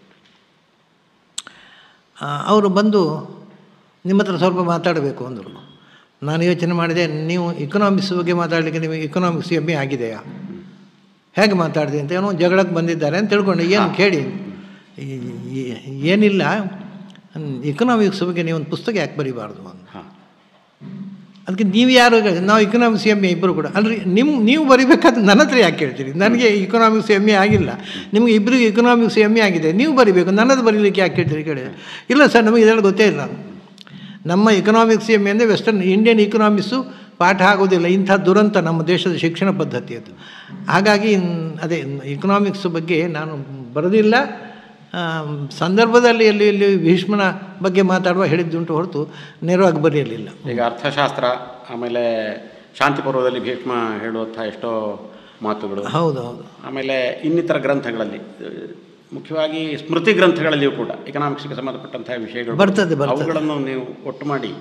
ಆ, ಅವರು ಬಂದು ನಿಮ್ಮ ಹತ್ರ ಸ್ವಲ್ಪ ಮಾತಾಡಬೇಕು ಅಂದರು ನಾನು ಯೋಚನೆ ಮಾಡಿದೆ ನೀವು ಇಕನಾಮಿಕ್ಸ್ ಬಗ್ಗೆ ಮಾತಾಡಲಿಕ್ಕೆ ನೀವು ಇಕನಾಮಿಕ್ಸ್ ಎಮ್ ಎ ಆಗಿದೆಯಾ ಹೇಗೆ ಮಾತಾಡಿದೆ ಅಂತ ಏನೋ ಜಗಳಕ್ಕೆ ಬಂದಿದ್ದಾರೆ ಅಂತ ತಿಳ್ಕೊಂಡು ಏನು ಕೇಳಿ ಈ- ಈ- ಏನಿಲ್ಲ ಎಕನಾಮಿಕ್ಸ್ ಬಗ್ಗೆ ನೀವು ಒಂದು ಪುಸ್ತಕ ಯಾಕೆ ಬರೀಬಾರ್ದು ಅಂತ ಹಾಂ ಅದಕ್ಕೆ ನೀವು ಯಾರು ನಾವು ಇಕನಾಮಿಕ್ಸ್ ಎಮ್ ಎ ಇಬ್ಬರು ಕೂಡ ಅಲ್ರಿ ನಿಮ್ಮ ನೀವು ಬರಿಬೇಕಾದ್ರೆ ನನ್ನ ಹತ್ರ ಯಾಕೆ ಹೇಳ್ತೀರಿ ನನಗೆ ಇಕನಾಮಿಕ್ಸ್ ಎಮ್ ಎ ಆಗಿಲ್ಲ ನಿಮಗೆ ಇಬ್ಬರಿಗೆ ಇಕನಾಮಿಕ್ಸ್ ಎಮ್ ಎ ಆಗಿದೆ ನೀವು ಬರಿಬೇಕು ನನ್ನದು ಬರೀಲಿಕ್ಕೆ ಯಾಕೆ ಹೇಳ್ತೀರಿ ಕೇಳಿದೆ ಇಲ್ಲ ಸರ್ ನಮಗೆ ಇದೆಲ್ಲ ಗೊತ್ತೇ ಇಲ್ಲ ನಮ್ಮ ಇಕನಾಮಿಕ್ಸ್ ಎಮ್ ಎ ಅಂದರೆ ವೆಸ್ಟರ್ನ್ ಇಂಡಿಯನ್ ಇಕನಾಮಿಕ್ಸು ಪಾಠ ಆಗೋದಿಲ್ಲ ಇಂಥ ದುರಂತ ನಮ್ಮ ದೇಶದ ಶಿಕ್ಷಣ ಪದ್ಧತಿ ಅದು ಹಾಗಾಗಿ ನ್- ಅದೇ ಇಕನಾಮಿಕ್ಸ್ ಬಗ್ಗೆ ನಾನು ಬರೋದಿಲ್ಲ ಆ, ಸಂದರ್ಭದಲ್ಲಿ ಎಲ್ಲಿ ಎಲ್ಲಿ ಭೀಷ್ಮನ ಬಗ್ಗೆ ಮಾತಾಡುವ ಹೇಳಿದ್ದುಂಟು ಹೊರತು ನೇರವಾಗಿ ಬರೆಯಲಿಲ್ಲ ಈಗ ಅರ್ಥಶಾಸ್ತ್ರ ಆಮೇಲೆ ಶಾಂತಿ ಪರ್ವದಲ್ಲಿ ಭೀಷ್ಮ ಹೇಳುವಂಥ ಎಷ್ಟೋ ಮಾತುಗಳು ಹೌದು ಹೌದು ಆಮೇಲೆ ಇನ್ನಿತರ ಗ್ರಂಥಗಳಲ್ಲಿ ಅಹ್, ಮುಖ್ಯವಾಗಿ ಸ್ಮೃತಿ ಗ್ರಂಥಗಳಲ್ಲಿಯೂ ಕೂಡ ಎಕನಾಮಿಕ್ಸ್ಗೆ ಸಂಬಂಧಪಟ್ಟಂತಹ ವಿಷಯಗಳು ಬರ್ತದೆ, ಬರ್ತದೆ. ಅವುಗಳನ್ನು ನೀವು ಒಟ್ಟು ಮಾಡಿ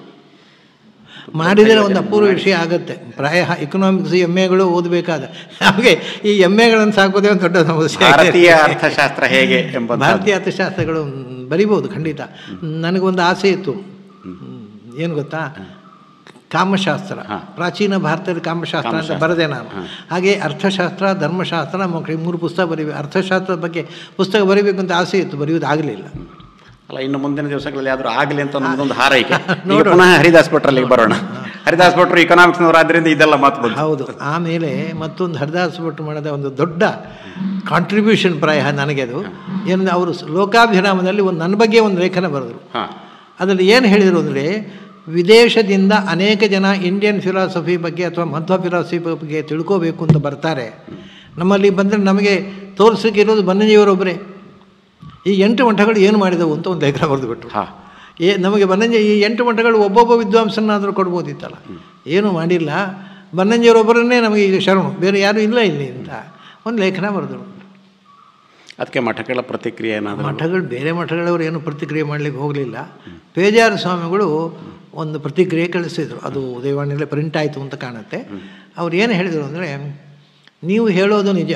ಮಾಡಿದರೆ ಒಂದು ಅಪೂರ್ವ ವಿಷಯ ಆಗುತ್ತೆ ಪ್ರಾಯ ಇಕನಾಮಿಕ್ಸ್ ಎಮ್ ಎಗಳು ಓದಬೇಕಾದ ನಮಗೆ ಈ ಎಮ್ ಎಗಳನ್ನು ಸಾಕೋದೇ ಒಂದು ದೊಡ್ಡ ಸಮಸ್ಯೆ ಆಗಿದೆ. ಭಾರತೀಯ ಅರ್ಥಶಾಸ್ತ್ರ ಹೇಗೆ ಎಂಬ ಭಾರತೀಯ ಅರ್ಥಶಾಸ್ತ್ರಗಳು ಬರಿಬೋದು ಖಂಡಿತ ನನಗೊಂದು ಆಸೆ ಇತ್ತು ಏನು ಗೊತ್ತಾ ಕಾಮಶಾಸ್ತ್ರ ಪ್ರಾಚೀನ ಭಾರತದ ಕಾಮಶಾಸ್ತ್ರ ಅಂತ ಬರದೆ ನಾನು ಹಾಗೆ ಅರ್ಥಶಾಸ್ತ್ರ ಧರ್ಮಶಾಸ್ತ್ರ ಮಕ್ಕಳು ಈ ಮೂರು ಪುಸ್ತಕ ಬರೀಬೇಕು ಅರ್ಥಶಾಸ್ತ್ರದ ಬಗ್ಗೆ ಪುಸ್ತಕ ಬರೀಬೇಕು ಅಂತ ಆಸೆ ಇತ್ತು ಬರೆಯೋದು ಆಗಲಿಲ್ಲ ಅಲ್ಲ ಇನ್ನು ಮುಂದಿನ ದಿವಸಗಳಲ್ಲಿ ಆದರೂ ಆಗಲಿ ಅಂತ ನಮ್ಮದೊಂದು ಹಾರೈಕೆ ಈಗ ಪುನಃ ಹರಿದಾಸ್ ಭಟ್ರಲ್ಲಿಗೆ ಬರೋಣ ಹರಿದಾಸ್ ಭಟ್ರು ಇಕನಾಮಿಕ್ಸ್ನವರಾದ್ರಿಂದ ಇದೆಲ್ಲ ಮಾತು ಬಂತು ಹೌದು ಆಮೇಲೆ ಮತ್ತೊಂದು ಹರಿದಾಸ ಭಟ್ ಮಾಡಿದ ಒಂದು ದೊಡ್ಡ ಕಾಂಟ್ರಿಬ್ಯೂಷನ್ ಪ್ರಾಯ ನನಗೆ ಅದು ಏನಂದರೆ ಅವರು ಲೋಕಾಭಿರಾಮದಲ್ಲಿ ಒಂದು ನನ್ನ ಬಗ್ಗೆ ಒಂದು ಲೇಖನ ಬರೆದರು ಹಾಂ ಅದರಲ್ಲಿ ಏನು ಹೇಳಿದರು ಅಂದರೆ ವಿದೇಶದಿಂದ ಅನೇಕ ಜನ ಇಂಡಿಯನ್ ಫಿಲಾಸಫಿ ಬಗ್ಗೆ ಅಥವಾ ಮಧ್ವ ಫಿಲಾಸಫಿ ಬಗ್ಗೆ ತಿಳ್ಕೋಬೇಕು ಅಂತ ಬರ್ತಾರೆ ನಮ್ಮಲ್ಲಿ ಬಂದರೆ ನಮಗೆ ತೋರಿಸಲಿಕ್ಕೆ ಇರೋದು ಬನ್ನಂಜಿಯವರೊಬ್ಬರೇ ಈ ಎಂಟು ಮಠಗಳು ಏನು ಮಾಡಿದವು ಅಂತ ಒಂದು ಲೇಖನ ಬರೆದುಬಿಟ್ರು ಹಾಂ ಏ ನಮಗೆ ಬನ್ನಂಜಿ ಈ ಎಂಟು ಮಠಗಳು ಒಬ್ಬೊಬ್ಬ ವಿದ್ವಾಂಸನಾದರೂ ಕೊಡ್ಬೋದಿತ್ತಲ್ಲ ಏನೂ ಮಾಡಿಲ್ಲ ಬನ್ನಂಜಿಯವರೊಬ್ಬರನ್ನೇ ನಮಗೆ ಈಗ ಶರಣು ಬೇರೆ ಯಾರೂ ಇಲ್ಲ ಇಲ್ಲಿ ಅಂತ ಒಂದು ಲೇಖನ ಬರೆದರು ಅದಕ್ಕೆ ಮಠಗಳ ಪ್ರತಿಕ್ರಿಯೆ ಏನಾದರೂ ಮಠಗಳು ಬೇರೆ ಮಠಗಳವರು ಏನು ಪ್ರತಿಕ್ರಿಯೆ ಮಾಡಲಿಕ್ಕೆ ಹೋಗಲಿಲ್ಲ ಪೇಜಾರ ಸ್ವಾಮಿಗಳು ಒಂದು ಪ್ರತಿಕ್ರಿಯೆ ಕಳಿಸಿದರು ಅದು ಉದಯವಾಣಿಯಲ್ಲೇ ಪ್ರಿಂಟ್ ಆಯಿತು ಅಂತ ಕಾಣುತ್ತೆ ಅವ್ರು ಏನು ಹೇಳಿದರು ಅಂದರೆ ನೀವು ಹೇಳೋದು ನಿಜ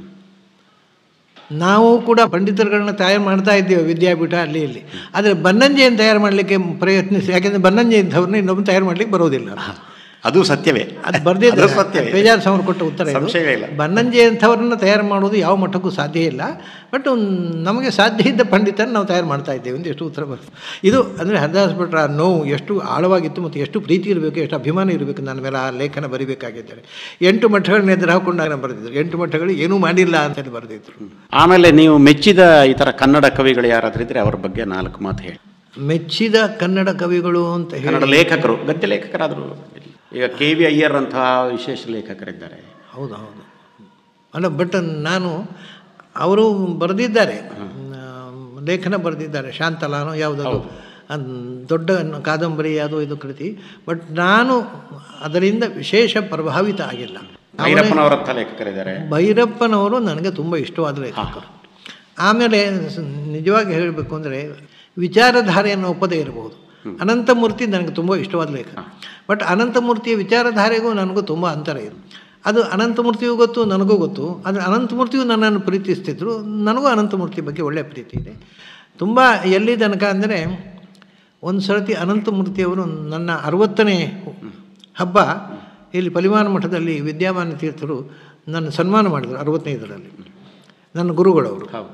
ನಾವು ಕೂಡ ಪಂಡಿತರುಗಳನ್ನ ತಯಾರು ಮಾಡ್ತಾ ಇದ್ದೇವೆ ವಿದ್ಯಾಪೀಠ ಅಲ್ಲಿ ಇಲ್ಲಿ ಆದರೆ ಬನ್ನಂಜೆಯನ್ನು ತಯಾರು ಮಾಡಲಿಕ್ಕೆ ಪ್ರಯತ್ನಿಸಿ ಯಾಕೆಂದರೆ ಬನ್ನಂಜೆ ಇಂಥವ್ರನ್ನ ಇನ್ನೊಬ್ಬ ತಯಾರು ಮಾಡಲಿಕ್ಕೆ ಬರೋದಿಲ್ಲ ಅದು ಸತ್ಯವೇ ಅದು ಬರ್ದಿದ್ದು ಅದು ಸತ್ಯವೇ ಪೇಜಾರ ಸ್ವಾಮಿ ಕೊಟ್ಟ ಉತ್ತರ ಇದು. ಸಂಶಯವೇ ಇಲ್ಲ. ಬನ್ನಂಜೆ ಅಂಥವ್ರನ್ನ ತಯಾರು ಮಾಡೋದು ಯಾವ ಮಟ್ಟಕ್ಕೂ ಸಾಧ್ಯ ಇಲ್ಲ ಬಟ್ ನಮಗೆ ಸಾಧ್ಯ ಇದ್ದ ಪಂಡಿತನ ನಾವು ತಯಾರು ಮಾಡ್ತಾ ಇದ್ದೇವೆ ಅಂತ ಎಷ್ಟು ಉತ್ತರ ಬರ್ತದೆ ಇದು ಅಂದರೆ ಹರಿದಾಸ್ ಭಟ್ರ ಆ ನೋವು ಎಷ್ಟು ಆಳವಾಗಿತ್ತು ಮತ್ತು ಎಷ್ಟು ಪ್ರೀತಿ ಇರಬೇಕು ಎಷ್ಟು ಅಭಿಮಾನ ಇರಬೇಕು ನನ್ನ ಮೇಲೆ ಆ ಲೇಖನ ಬರಿಬೇಕಾಗಿದ್ದಾರೆ ಎಂಟು ಮಠಗಳನ್ನ ಎದುರು ಹಾಕೊಂಡಾಗ ಬರೆದಿದ್ರು ಎಂಟು ಮಠಗಳು ಏನೂ ಮಾಡಿಲ್ಲ ಅಂತೇಳಿ ಬರೆದಿದ್ರು ಆಮೇಲೆ ನೀವು ಮೆಚ್ಚಿದ ಈ ಥರ ಕನ್ನಡ ಕವಿಗಳು ಯಾರಾದ್ರೂ ಇದ್ರೆ ಅವ್ರ ಬಗ್ಗೆ ನಾಲ್ಕು ಮಾತು ಹೇಳಿ ಮೆಚ್ಚಿದ ಕನ್ನಡ ಕವಿಗಳು ಅಂತ ಹೇಳಿ ಕನ್ನಡ ಲೇಖಕರು ಗದ್ಯ ಲೇಖಕರಾದರು ಈಗ ಕೆ ವಿ ಅಯ್ಯರ್ ಅಂತಹ ವಿಶೇಷ ಲೇಖಕರಿದ್ದಾರೆ ಹೌದು ಹೌದು ಅಲ್ಲ ಬಟ್ ನಾನು ಅವರು ಬರೆದಿದ್ದಾರೆ ಆ, ಲೇಖನ ಬರೆದಿದ್ದಾರೆ ಶಾಂತಲಾನೋ ಯಾವುದಾದ್ರು ಅದ್ ದೊಡ್ಡ ಕಾದಂಬರಿ ಯಾವುದೋ ಇದು ಕೃತಿ ಬಟ್ ನಾನು ಅದರಿಂದ ವಿಶೇಷ ಪ್ರಭಾವಿತ ಆಗಿಲ್ಲ ಭೈರಪ್ಪನವರಂಥ ಲೇಖಕರಿದ್ದಾರೆ ಭೈರಪ್ಪನವರು ನನಗೆ ತುಂಬ ಇಷ್ಟವಾದ ಲೇಖಕರು ಆಮೇಲೆ ಸ- ನಿಜವಾಗಿ ಹೇಳಬೇಕು ಅಂದರೆ ವಿಚಾರಧಾರೆಯನ್ನು ಒಪ್ಪದೇ ಇರಬಹುದು ಅನಂತಮೂರ್ತಿ ನನಗೆ ತುಂಬ ಇಷ್ಟವಾದ ಲೇಖಕ ಬಟ್ ಅನಂತಮೂರ್ತಿಯ ವಿಚಾರಧಾರೆಗೂ ನನಗೂ ತುಂಬ ಅಂತರ ಇದೆ ಅದು ಅನಂತಮೂರ್ತಿಯೂ ಗೊತ್ತು ನನಗೂ ಗೊತ್ತು ಆದರೆ ಅನಂತಮೂರ್ತಿಯು ನನ್ನನ್ನು ಪ್ರೀತಿಸ್ತಿದ್ರು ನನಗೂ ಅನಂತಮೂರ್ತಿ ಬಗ್ಗೆ ಒಳ್ಳೆಯ ಪ್ರೀತಿ ಇದೆ ತುಂಬ ಎಲ್ಲಿ ತನಕ ಅಂದರೆ ಒಂದು ಸರ್ತಿ ಅನಂತಮೂರ್ತಿಯವರು ನನ್ನ ಅರವತ್ತನೇ ಹಬ್ಬ ಇಲ್ಲಿ ಪಲಿಮಾನ ಮಠದಲ್ಲಿ ವಿದ್ಯಾಮಾನ ತೀರ್ಥರು ನನ್ನ ಸನ್ಮಾನ ಮಾಡಿದರು ಅರವತ್ತನೇದರಲ್ಲಿ ನನ್ನ ಗುರುಗಳವರು ಹೌದು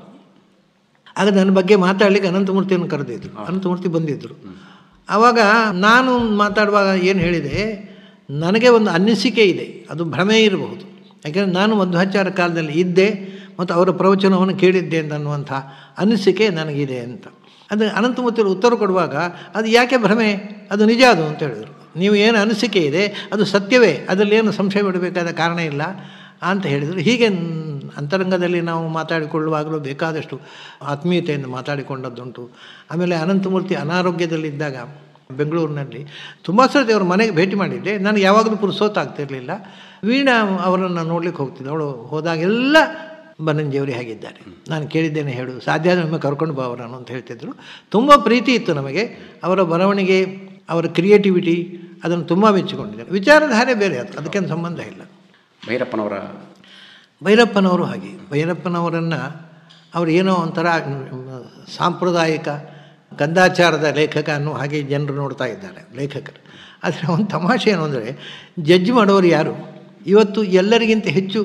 ಆಗ ನನ್ನ ಬಗ್ಗೆ ಮಾತಾಡಲಿಕ್ಕೆ ಅನಂತಮೂರ್ತಿಯನ್ನು ಕರೆದಿದ್ರು ಅನಂತಮೂರ್ತಿ ಬಂದಿದ್ದರು ಆವಾಗ ನಾನು ಮಾತಾಡುವಾಗ ಏನು ಹೇಳಿದೆ ನನಗೆ ಒಂದು ಅನಿಸಿಕೆ ಇದೆ ಅದು ಭ್ರಮೆ ಇರಬಹುದು ಯಾಕೆಂದರೆ ನಾನು ಮಧ್ವಾಚಾರ ಕಾಲದಲ್ಲಿ ಇದ್ದೆ ಮತ್ತು ಅವರ ಪ್ರವಚನವನ್ನು ಕೇಳಿದ್ದೆ ಅಂತ ಅನ್ನುವಂಥ ಅನಿಸಿಕೆ ನನಗಿದೆ ಅಂತ ಅದು ಅನಂತಮೂರ್ತಿಯವರು ಉತ್ತರ ಕೊಡುವಾಗ ಅದು ಯಾಕೆ ಭ್ರಮೆ ಅದು ನಿಜ ಅದು ಅಂತ ಹೇಳಿದರು ನೀವು ಏನು ಅನಿಸಿಕೆ ಇದೆ ಅದು ಸತ್ಯವೇ ಅದರಲ್ಲಿ ಏನು ಸಂಶಯ ಬಿಡಬೇಕಾದ ಕಾರಣ ಇಲ್ಲ ಅಂತ ಹೇಳಿದರು ಹೀಗೆ ನ್- ಅಂತರಂಗದಲ್ಲಿ ನಾವು ಮಾತಾಡಿಕೊಳ್ಳುವಾಗಲೂ ಬೇಕಾದಷ್ಟು ಆತ್ಮೀಯತೆಯಿಂದ ಮಾತಾಡಿಕೊಂಡದ್ದುಂಟು ಆಮೇಲೆ ಅನಂತಮೂರ್ತಿ ಅನಾರೋಗ್ಯದಲ್ಲಿದ್ದಾಗ ಬೆಂಗಳೂರಿನಲ್ಲಿ ತುಂಬ ಸರ್ತಿ ಅವ್ರ ಮನೆಗೆ ಭೇಟಿ ಮಾಡಿದ್ದೆ ನನಗೆ ಯಾವಾಗಲೂ ಪುರುಸೋತಾಗ್ತಿರಲಿಲ್ಲ ವೀಣಾ ಅವರನ್ನು ನೋಡ್ಲಿಕ್ಕೆ ಹೋಗ್ತಿದ್ದೆ ಅವಳು ಹೋದಾಗೆಲ್ಲ ಬನ್ನಂಜಿಯವರು ಹೇಗಿದ್ದಾರೆ ನಾನು ಕೇಳಿದ್ದೇನೆ ಹೇಳು ಸಾಧ್ಯ ಆದರೆ ನಮಗೆ ಕರ್ಕೊಂಡು ಬಾ ಅವರನ್ನು ಅಂತ ಹೇಳ್ತಿದ್ರು ತುಂಬ ಪ್ರೀತಿ ಇತ್ತು ನಮಗೆ ಅವರ ಬರವಣಿಗೆ ಅವರ ಕ್ರಿಯೇಟಿವಿಟಿ ಅದನ್ನು ತುಂಬ ಮೆಚ್ಚಿಕೊಂಡಿದ್ದೇನೆ ವಿಚಾರಧಾರೆ ಬೇರೆ ಅದು ಅದಕ್ಕೇನು ಸಂಬಂಧ ಇಲ್ಲ ಭೈರಪ್ಪನವರ ಭೈರಪ್ಪನವರು ಹಾಗೆ ಭೈರಪ್ಪನವರನ್ನು ಅವರು ಏನೋ ಒಂಥರ ಮ್, ಸಾಂಪ್ರದಾಯಿಕ ಕಂದಾಚಾರದ ಲೇಖಕ ಅನ್ನೋ ಹಾಗೆ ಜನರು ನೋಡ್ತಾ ಇದ್ದಾರೆ ಲೇಖಕರು ಆದರೆ ಒಂದು ತಮಾಷೆ ಏನು ಅಂದರೆ ಜಡ್ಜ್ ಮಾಡೋರು ಯಾರು ಇವತ್ತು ಎಲ್ಲರಿಗಿಂತ ಹೆಚ್ಚು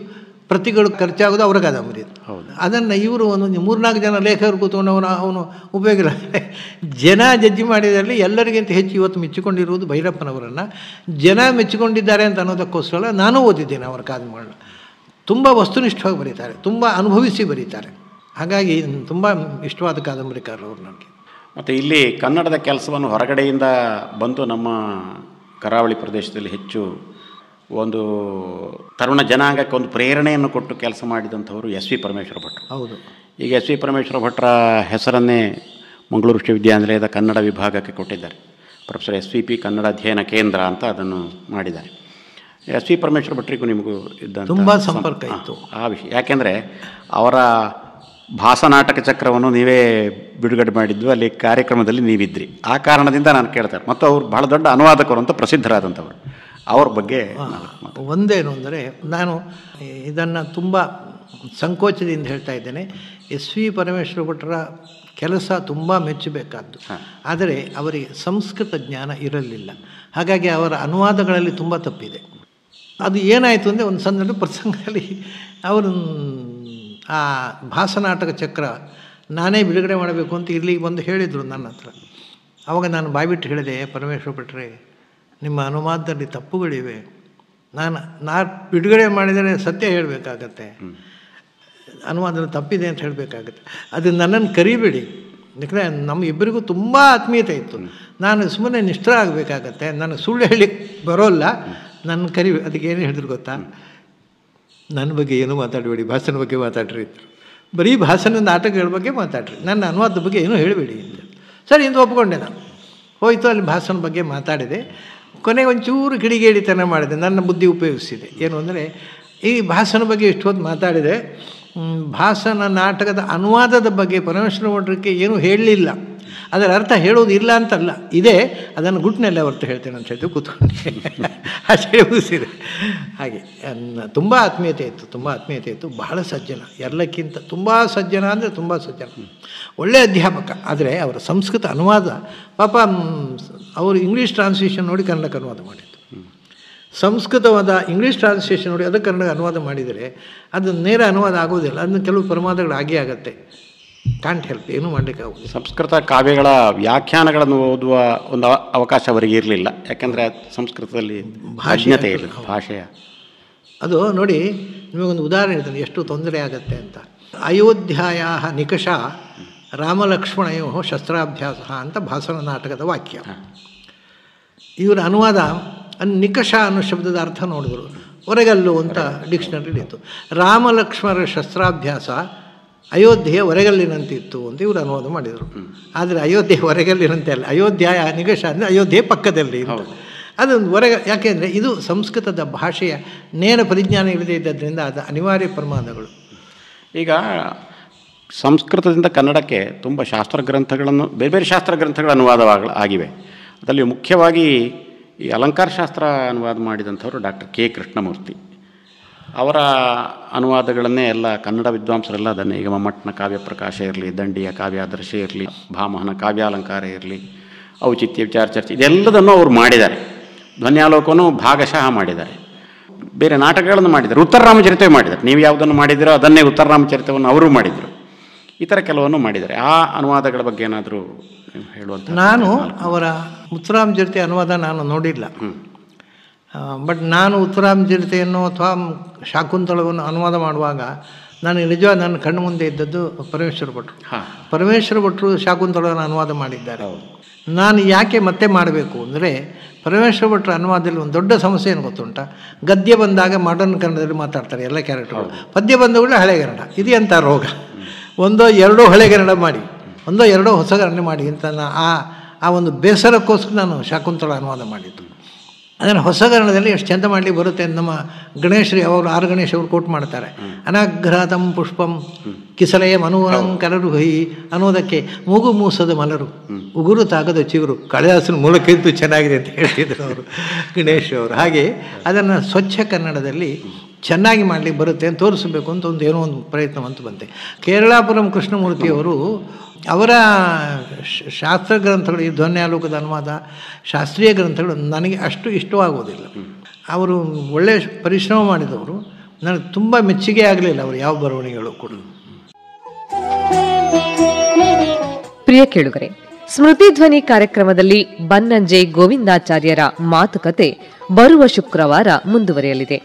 ಪ್ರತಿಗಳು ಖರ್ಚಾಗೋದು ಅವರ ಕಾದಂಬರಿ ಅದನ್ನು ಇವರು ಒಂದು ಮೂರ್ನಾಲ್ಕು ಜನ ಲೇಖಕರು ಕೂತ್ಕೊಂಡು ಅವನು ಅವನು ಉಪಯೋಗ ಇಲ್ಲ ಜನ ಜಡ್ಜಿ ಮಾಡಿದಲ್ಲಿ ಎಲ್ಲರಿಗಿಂತ ಹೆಚ್ಚು ಇವತ್ತು ಮೆಚ್ಚಿಕೊಂಡಿರುವುದು ಭೈರಪ್ಪನವರನ್ನು ಜನ ಮೆಚ್ಚಿಕೊಂಡಿದ್ದಾರೆ ಅಂತ ಅನ್ನೋದಕ್ಕೋಸ್ಕರ ನಾನು ಓದಿದ್ದೇನೆ ಅವರ ಕಾದಂಬರಿಗಳನ್ನ ತುಂಬ ವಸ್ತುನಿಷ್ಠವಾಗಿ ಬರೀತಾರೆ ತುಂಬ ಅನುಭವಿಸಿ ಬರೀತಾರೆ ಹಾಗಾಗಿ ತುಂಬ ಇಷ್ಟವಾದ ಕಾದಂಬರಿಕಾರರು ಅವರು ನನಗೆ ಮತ್ತು ಇಲ್ಲಿ ಕನ್ನಡದ ಕೆಲಸವನ್ನು ಹೊರಗಡೆಯಿಂದ ಬಂದು ನಮ್ಮ ಕರಾವಳಿ ಪ್ರದೇಶದಲ್ಲಿ ಹೆಚ್ಚು ಒಂದು ತರುಣ ಜನಾಂಗಕ್ಕೆ ಒಂದು ಪ್ರೇರಣೆಯನ್ನು ಕೊಟ್ಟು ಕೆಲಸ ಮಾಡಿದಂಥವರು ಎಸ್ ವಿ ಪರಮೇಶ್ವರ ಭಟ್ರು ಹೌದು ಈಗ ಎಸ್ ವಿ ಪರಮೇಶ್ವರ ಭಟ್ರ ಹೆಸರನ್ನೇ ಮಂಗಳೂರು ವಿಶ್ವವಿದ್ಯಾನಿಲಯದ ಕನ್ನಡ ವಿಭಾಗಕ್ಕೆ ಕೊಟ್ಟಿದ್ದಾರೆ professor S V P Kannada ಅಧ್ಯಯನ ಕೇಂದ್ರ ಅಂತ ಅದನ್ನು ಮಾಡಿದ್ದಾರೆ ಎಸ್ ವಿ ಪರಮೇಶ್ವರ ಭಟ್ರಿಗೂ ನಿಮಗೂ ಇದ್ದಂಥ ತುಂಬ ಸಂ- ಸಂಪರ್ಕ ಹಾ, ಇತ್ತು. ಆ ವಿಷಯ ಯಾಕೆಂದರೆ ಅವರ ಭಾಸನಾಟಕ ಚಕ್ರವನ್ನು ನೀವೇ ಬಿಡುಗಡೆ ಮಾಡಿದ್ದು ಅಲ್ಲಿ ಕಾರ್ಯಕ್ರಮದಲ್ಲಿ ನೀವಿದ್ರಿ ಆ ಕಾರಣದಿಂದ ನಾನು ಕೇಳ್ತಾರೆ ಮತ್ತು ಅವರು ಬಹಳ ದೊಡ್ಡ ಅನುವಾದಕರು ಅಂತ ಪ್ರಸಿದ್ಧರಾದಂಥವರು ಅವ್ರ ಬಗ್ಗೆ ನಾಲ್ಕು ಮಾತು. ಒಂದೇನು ಅಂದರೆ ನಾನು ಇದನ್ನು ತುಂಬ ಸಂಕೋಚದಿಂದ ಹೇಳ್ತಾ ಇದ್ದೇನೆ ಎಸ್ ವಿ ಪರಮೇಶ್ವರ ಭಟ್ರ ಕೆಲಸ ತುಂಬ ಮೆಚ್ಚಬೇಕಾದ್ದು ಆದರೆ ಅವರಿಗೆ ಸಂಸ್ಕೃತ ಜ್ಞಾನ ಇರಲಿಲ್ಲ ಹಾಗಾಗಿ ಅವರ ಅನುವಾದಗಳಲ್ಲಿ ತುಂಬ ತಪ್ಪಿದೆ ಅದು ಏನಾಯಿತು ಅಂದರೆ ಒಂದು ಸಂದರ್ಭ ಪ್ರಸಂಗದಲ್ಲಿ ಅವರು ಆ ಭಾಸನಾಟಕ ಚಕ್ರ ನಾನೇ ಬಿಡುಗಡೆ ಮಾಡಬೇಕು ಅಂತ ಇಲ್ಲಿಗೆ ಬಂದು ಹೇಳಿದರು ನನ್ನ ಹತ್ರ ಆವಾಗ ನಾನು ಬಾಯ್ಬಿಟ್ಟು ಹೇಳಿದೆ ಪರಮೇಶ್ವರ ಭಟ್ರೆ ನಿಮ್ಮ ಅನುವಾದದಲ್ಲಿ ತಪ್ಪುಗಳಿವೆ ನಾನು ನಾ ಬಿಡುಗಡೆ ಮಾಡಿದರೆ ಸತ್ಯ ಹೇಳಬೇಕಾಗತ್ತೆ ಅನುವಾದ ತಪ್ಪಿದೆ ಅಂತ ಹೇಳಬೇಕಾಗತ್ತೆ ಅದು ನನ್ನನ್ನು ಕರಿಬೇಡಿ ಯಾಕಂದರೆ ನಮ್ಮ ಇಬ್ಬರಿಗೂ ತುಂಬ ಆತ್ಮೀಯತೆ ಇತ್ತು ನಾನು ಸುಮ್ಮನೆ ನಿಷ್ಠ ಆಗಬೇಕಾಗತ್ತೆ ನಾನು ಸುಳ್ಳು ಹೇಳಿ ಬರೋಲ್ಲ ನನ್ನ ಕರಿ ಅದಕ್ಕೆ ಏನು ಹೇಳಿದ್ರು ಗೊತ್ತಾ ನನ್ನ ಬಗ್ಗೆ ಏನೂ ಮಾತಾಡಬೇಡಿ ಭಾಷಣ ಬಗ್ಗೆ ಮಾತಾಡ್ರಿ ಅಂದ್ರು. ಬರೀ ಭಾಷಣ ನಾಟಕಗಳ ಬಗ್ಗೆ ಮಾತಾಡ್ರಿ ನನ್ನ ಅನುವಾದದ ಬಗ್ಗೆ ಏನೂ ಹೇಳಬೇಡಿ ಅಂತ ಸರಿ ಎಂದು ಒಪ್ಕೊಂಡೆ ನಾನು ಹೋಯ್ತು ಅಲ್ಲಿ ಭಾಷಣ ಬಗ್ಗೆ ಮಾತಾಡಿದೆ ಕೊನೆಗೆ ಒಂಚೂರು ಕಿಡಿಗೇಡಿತನ ಮಾಡಿದೆ ನನ್ನ ಬುದ್ಧಿ ಉಪಯೋಗಿಸಿದೆ ಏನು ಅಂದರೆ ಈ ಭಾಷಣ ಬಗ್ಗೆ ಇಷ್ಟು ಹೊತ್ತು ಮಾತಾಡಿದೆ ಹ್ಮ್, ಭಾಷಣ ನಾಟಕದ ಅನುವಾದದ ಬಗ್ಗೆ ಪರಮೇಶ್ವರ ಭಟ್ರಕ್ಕೆ ಏನೂ ಹೇಳಲಿಲ್ಲ ಅದರ ಅರ್ಥ ಹೇಳೋದು ಇಲ್ಲ ಅಂತಲ್ಲ ಇದೆ ಅದನ್ನು ಗುಟ್ಟಿನಲ್ಲಿ ಹೊರತು ಹೇಳ್ತೇನೆ ಅಂತ ಹೇಳ್ತು ಕೂತ್ಕೊಂಡೆ ಅಷ್ಟೇ ಮುಗಿಸಿದೆ ಹಾಗೆ ತುಂಬ ಆತ್ಮೀಯತೆ ಇತ್ತು ತುಂಬ ಆತ್ಮೀಯತೆ ಇತ್ತು ಬಹಳ ಸಜ್ಜನ ಎಲ್ಲಕ್ಕಿಂತ ತುಂಬ ಸಜ್ಜನ ಅಂದರೆ ತುಂಬ ಸಜ್ಜನ ಒಳ್ಳೆಯ ಅಧ್ಯಾಪಕ ಆದರೆ ಅವರ ಸಂಸ್ಕೃತ ಅನುವಾದ ಪಾಪ ಮ್, ಅವರು ಇಂಗ್ಲೀಷ್ ಟ್ರಾನ್ಸ್ಲೇಷನ್ ನೋಡಿ ಕನ್ನಡಕ್ಕೆ ಅನುವಾದ ಮಾಡಿದ್ದು ಸಂಸ್ಕೃತವಾದ ಇಂಗ್ಲೀಷ್ ಟ್ರಾನ್ಸ್ಲೇಷನ್ ನೋಡಿ ಅದಕ್ಕೆ ಕನ್ನಡ ಅನುವಾದ ಮಾಡಿದರೆ ಅದು ನೇರ ಅನುವಾದ ಆಗೋದಿಲ್ಲ ಅದನ್ನು ಕೆಲವು ಪ್ರಮಾದಗಳು ಆಗೇ ಆಗುತ್ತೆ ಕಾಂಟ್ ಹೆಲ್ಪ್ ಏನೂ ಮಾಡಲಿಕ್ಕೆ ಆಗೋದಿಲ್ಲ ಸಂಸ್ಕೃತ ಕಾವ್ಯಗಳ ವ್ಯಾಖ್ಯಾನಗಳನ್ನು ಓದುವ ಒಂದು ಅವ- ಅವಕಾಶ ಅವರಿಗೆ ಇರಲಿಲ್ಲ ಯಾಕೆಂದರೆ ಸಂಸ್ಕೃತದಲ್ಲಿ ಭಾಷೆ ಅಜ್ಞತೆ ಇರಲಿಲ್ಲ ಭಾಷೆಯ ಅದು ನೋಡಿ ನಿಮಗೊಂದು ಉದಾಹರಣೆ ಹೇಳ್ತೀನಿ ಎಷ್ಟು ತೊಂದರೆ ಆಗುತ್ತೆ ಅಂತ ಅಯೋಧ್ಯಾಯ ನಿಕಷ ರಾಮಲಕ್ಷ್ಮಣಯೋ ಶಸ್ತ್ರಾಭ್ಯಾಸ ಅಂತ ಭಾಸನ ನಾಟಕದ ವಾಕ್ಯ ಇವರ ಅನುವಾದ ಅನ್ ನಿಕಷ ಅನ್ನೋ ಶಬ್ದದ ಅರ್ಥ ನೋಡಿದ್ರು ಹೊರಗಲ್ಲು ಅಂತ ಡಿಕ್ಷನರಿ ಇತ್ತು ರಾಮಲಕ್ಷ್ಮಣರ ಶಸ್ತ್ರಾಭ್ಯಾಸ ಅಯೋಧ್ಯೆಯ ಹೊರಗಲ್ಲಿನಂತಿತ್ತು ಅಂತ ಇವರು ಅನುವಾದ ಮಾಡಿದರು ಆದರೆ ಅಯೋಧ್ಯೆ ಹೊರಗಲ್ಲಿನಂತೆ ಅಲ್ಲ ಅಯೋಧ್ಯಾಯ ನಿಕಷ ಅಂದರೆ ಅಯೋಧ್ಯೆ ಪಕ್ಕದಲ್ಲಿ ಅಂತ ಅದೊಂದು ಹೊರಗ ಯಾಕೆಂದರೆ ಇದು ಸಂಸ್ಕೃತದ ಭಾಷೆಯ ನೇರ ಪರಿಜ್ಞಾನ ಇಲ್ಲದೇ ಇದ್ದದ್ರಿಂದ ಅದು ಅನಿವಾರ್ಯ ಪ್ರಮಾದಗಳು ಈಗ ಸಂಸ್ಕೃತದಿಂದ ಕನ್ನಡಕ್ಕೆ ತುಂಬ ಶಾಸ್ತ್ರ ಗ್ರಂಥಗಳನ್ನು ಬೇರೆ ಬೇರೆ ಶಾಸ್ತ್ರ ಗ್ರಂಥಗಳ ಅನುವಾದವಾಗ ಆಗಿವೆ ಅದರಲ್ಲಿ ಮುಖ್ಯವಾಗಿ ಈ ಅಲಂಕಾರ ಶಾಸ್ತ್ರ ಅನುವಾದ ಮಾಡಿದಂಥವರು ಡಾಕ್ಟರ್ ಕೆ ಕೃಷ್ಣಮೂರ್ತಿ ಅವರ ಅನುವಾದಗಳನ್ನೇ ಎಲ್ಲ ಕನ್ನಡ ವಿದ್ವಾಂಸರೆಲ್ಲ ಅದನ್ನೇ ಈಗ ಮಮ್ಮಟ್ಟನ ಕಾವ್ಯ ಪ್ರಕಾಶ ಇರಲಿ ದಂಡಿಯ ಕಾವ್ಯಾದರ್ಶ ಇರಲಿ ಭಾಮಹನ ಕಾವ್ಯಾಲಂಕಾರ ಇರಲಿ ಔಚಿತ್ಯ ವಿಚಾರ ಚರ್ಚೆ ಇದೆಲ್ಲದನ್ನು ಅವರು ಮಾಡಿದ್ದಾರೆ ಧ್ವನ್ಯಾಲೋಕನೂ ಭಾಗಶಃ ಮಾಡಿದ್ದಾರೆ ಬೇರೆ ನಾಟಕಗಳನ್ನು ಮಾಡಿದ್ದಾರೆ ಉತ್ತರ ರಾಮಚರಿತೆ ಮಾಡಿದ್ದಾರೆ ನೀವು ಯಾವುದನ್ನು ಮಾಡಿದಿರೋ ಅದನ್ನೇ ಉತ್ತರ ರಾಮಚರಿತವನ್ನು ಅವರು ಮಾಡಿದರು ಈ ಥರ ಕೆಲವನ್ನು ಮಾಡಿದ್ದಾರೆ ಆ ಅನುವಾದಗಳ ಬಗ್ಗೆ ಏನಾದರೂ ಹೇಳುವಂಥ ನಾನು ಅವರ ಉತ್ತರಾಮ್ ಜೊತೆ ಅನುವಾದ ನಾನು ನೋಡಿಲ್ಲ ಬಟ್ ನಾನು ಉತ್ತರಾಮ್ ಜರಿತೆಯನ್ನು ಅಥವಾ ಶಾಕುಂತಳವನ್ನು ಅನುವಾದ ಮಾಡುವಾಗ ನಾನು ನಿಜವಾಗಿ ನನ್ನ ಕಣ್ಣು ಮುಂದೆ ಇದ್ದದ್ದು ಪರಮೇಶ್ವರ ಭಟ್ರು ಹಾಂ ಪರಮೇಶ್ವರ ಭಟ್ರು ಶಾಕುಂತಳವನ್ನು ಅನುವಾದ ಮಾಡಿದ್ದಾರೆ ನಾನು ಯಾಕೆ ಮತ್ತೆ ಮಾಡಬೇಕು ಅಂದರೆ ಪರಮೇಶ್ವರ ಭಟ್ರ ಅನುವಾದದಲ್ಲಿ ಒಂದು ದೊಡ್ಡ ಸಮಸ್ಯೆ ಏನು ಗೊತ್ತುಂಟ ಗದ್ಯ ಬಂದಾಗ ಮಾಡರ್ನ್ ಕನ್ನಡದಲ್ಲಿ ಮಾತಾಡ್ತಾರೆ ಎಲ್ಲ ಕ್ಯಾರೆಕ್ಟರ್ಗಳು ಪದ್ಯ ಬಂದವುಗಳೇ ಹಳೆ ಕನ್ನಡ ಇದು ಎಂಥ ರೋಗ ಒಂದೋ ಎರಡೋ ಹಳೆ ಕನ್ನಡ ಮಾಡಿ ಒಂದೋ ಎರಡೋ ಹೊಸ ಕನ್ನಡ ಮಾಡಿ ಅಂತ ನಾ ಆ ಆ ಒಂದು ಬೇಸರಕ್ಕೋಸ್ಕರ ನಾನು ಶಾಕುಂತಳ ಅನುವಾದ ಮಾಡಿದ್ದು ಅದನ್ನು ಹೊಸ ಕನ್ನಡದಲ್ಲಿ ಎಷ್ಟು ಚಂದ ಮಾಡಲಿಕ್ಕೆ ಬರುತ್ತೆ ಅಂತ ನಮ್ಮ ಗಣೇಶ್ರೀ ಅವರು ಆರು ಗಣೇಶ್ ಅವರು ಕೋಟ್ ಮಾಡ್ತಾರೆ ಅನಾಘ್ರಾತಂ ಪುಷ್ಪಂ ಕಿಸಲೆಯ ಮನೋಹರಂ ಕಲರು ಹೈ ಅನ್ನೋದಕ್ಕೆ ಮೂಗು ಮೂಸದ ಮಲರು ಉಗುರು ತಾಗದ ಚಿಗುರು ಕಳೆದಾಸನ ಮೂಲಕ್ಕಿಂತೂ ಚೆನ್ನಾಗಿದೆ ಅಂತ ಹೇಳ್ತಿದ್ರು ಅವರು ಗಣೇಶ್ ಅವರು ಹಾಗೆ ಅದನ್ನು ಸ್ವಚ್ಛ ಕನ್ನಡದಲ್ಲಿ ಚೆನ್ನಾಗಿ ಮಾಡಲಿಕ್ಕೆ ಬರುತ್ತೆ ಅಂತ ತೋರಿಸಬೇಕು ಅಂತ ಒಂದು ಏನೋ ಒಂದು ಪ್ರಯತ್ನ ಅಂತ ಬಂತೆ ಕೇರಳಾಪುರಂ ಕೃಷ್ಣಮೂರ್ತಿಯವರು ಅವರ ಶ- ಶಾಸ್ತ್ರ ಗ್ರಂಥಗಳು ಈ ಧ್ವನ್ಯಾಲೋಕದ ಅನುವಾದ ಶಾಸ್ತ್ರೀಯ ಗ್ರಂಥಗಳು ನನಗೆ ಅಷ್ಟು ಇಷ್ಟವಾಗುವುದಿಲ್ಲ ಅವರು ಒಳ್ಳೆಯ ಪರಿಶ್ರಮ ಮಾಡಿದವರು ನನಗೆ ತುಂಬ ಮೆಚ್ಚುಗೆ ಆಗಲಿಲ್ಲ ಅವರು ಯಾವ ಬರವಣಿಗೆಗಳು ಕೂಡ ಪ್ರಿಯ ಕೇಳುಗರೆ ಸ್ಮೃತಿ ಧ್ವನಿ ಕಾರ್ಯಕ್ರಮದಲ್ಲಿ ಬನ್ನಂಜೆ ಗೋವಿಂದಾಚಾರ್ಯರ ಮಾತುಕತೆ ಬರುವ ಶುಕ್ರವಾರ ಮುಂದುವರಿಯಲಿದೆ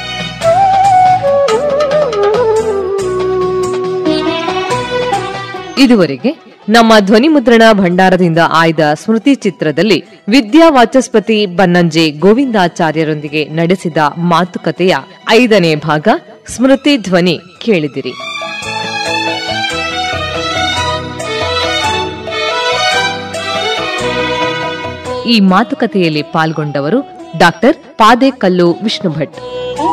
ಇದುವರೆಗೆ ನಮ್ಮ ಧ್ವನಿ ಮುದ್ರಣ ಭಂಡಾರದಿಂದ ಆಯ್ದ ಸ್ಮೃತಿ ಚಿತ್ರದಲ್ಲಿ ವಿದ್ಯಾ ವಾಚಸ್ಪತಿ ಬನ್ನಂಜೆ ಗೋವಿಂದಾಚಾರ್ಯರೊಂದಿಗೆ ನಡೆಸಿದ ಮಾತುಕತೆಯ ಐದನೇ ಭಾಗ ಸ್ಮೃತಿ ಧ್ವನಿ ಕೇಳಿದಿರಿ ಈ ಮಾತುಕತೆಯಲ್ಲಿ ಪಾಲ್ಗೊಂಡವರು ಡಾಕ್ಟರ್ ಪಾದೇಕಲ್ಲು ವಿಷ್ಣು ಭಟ್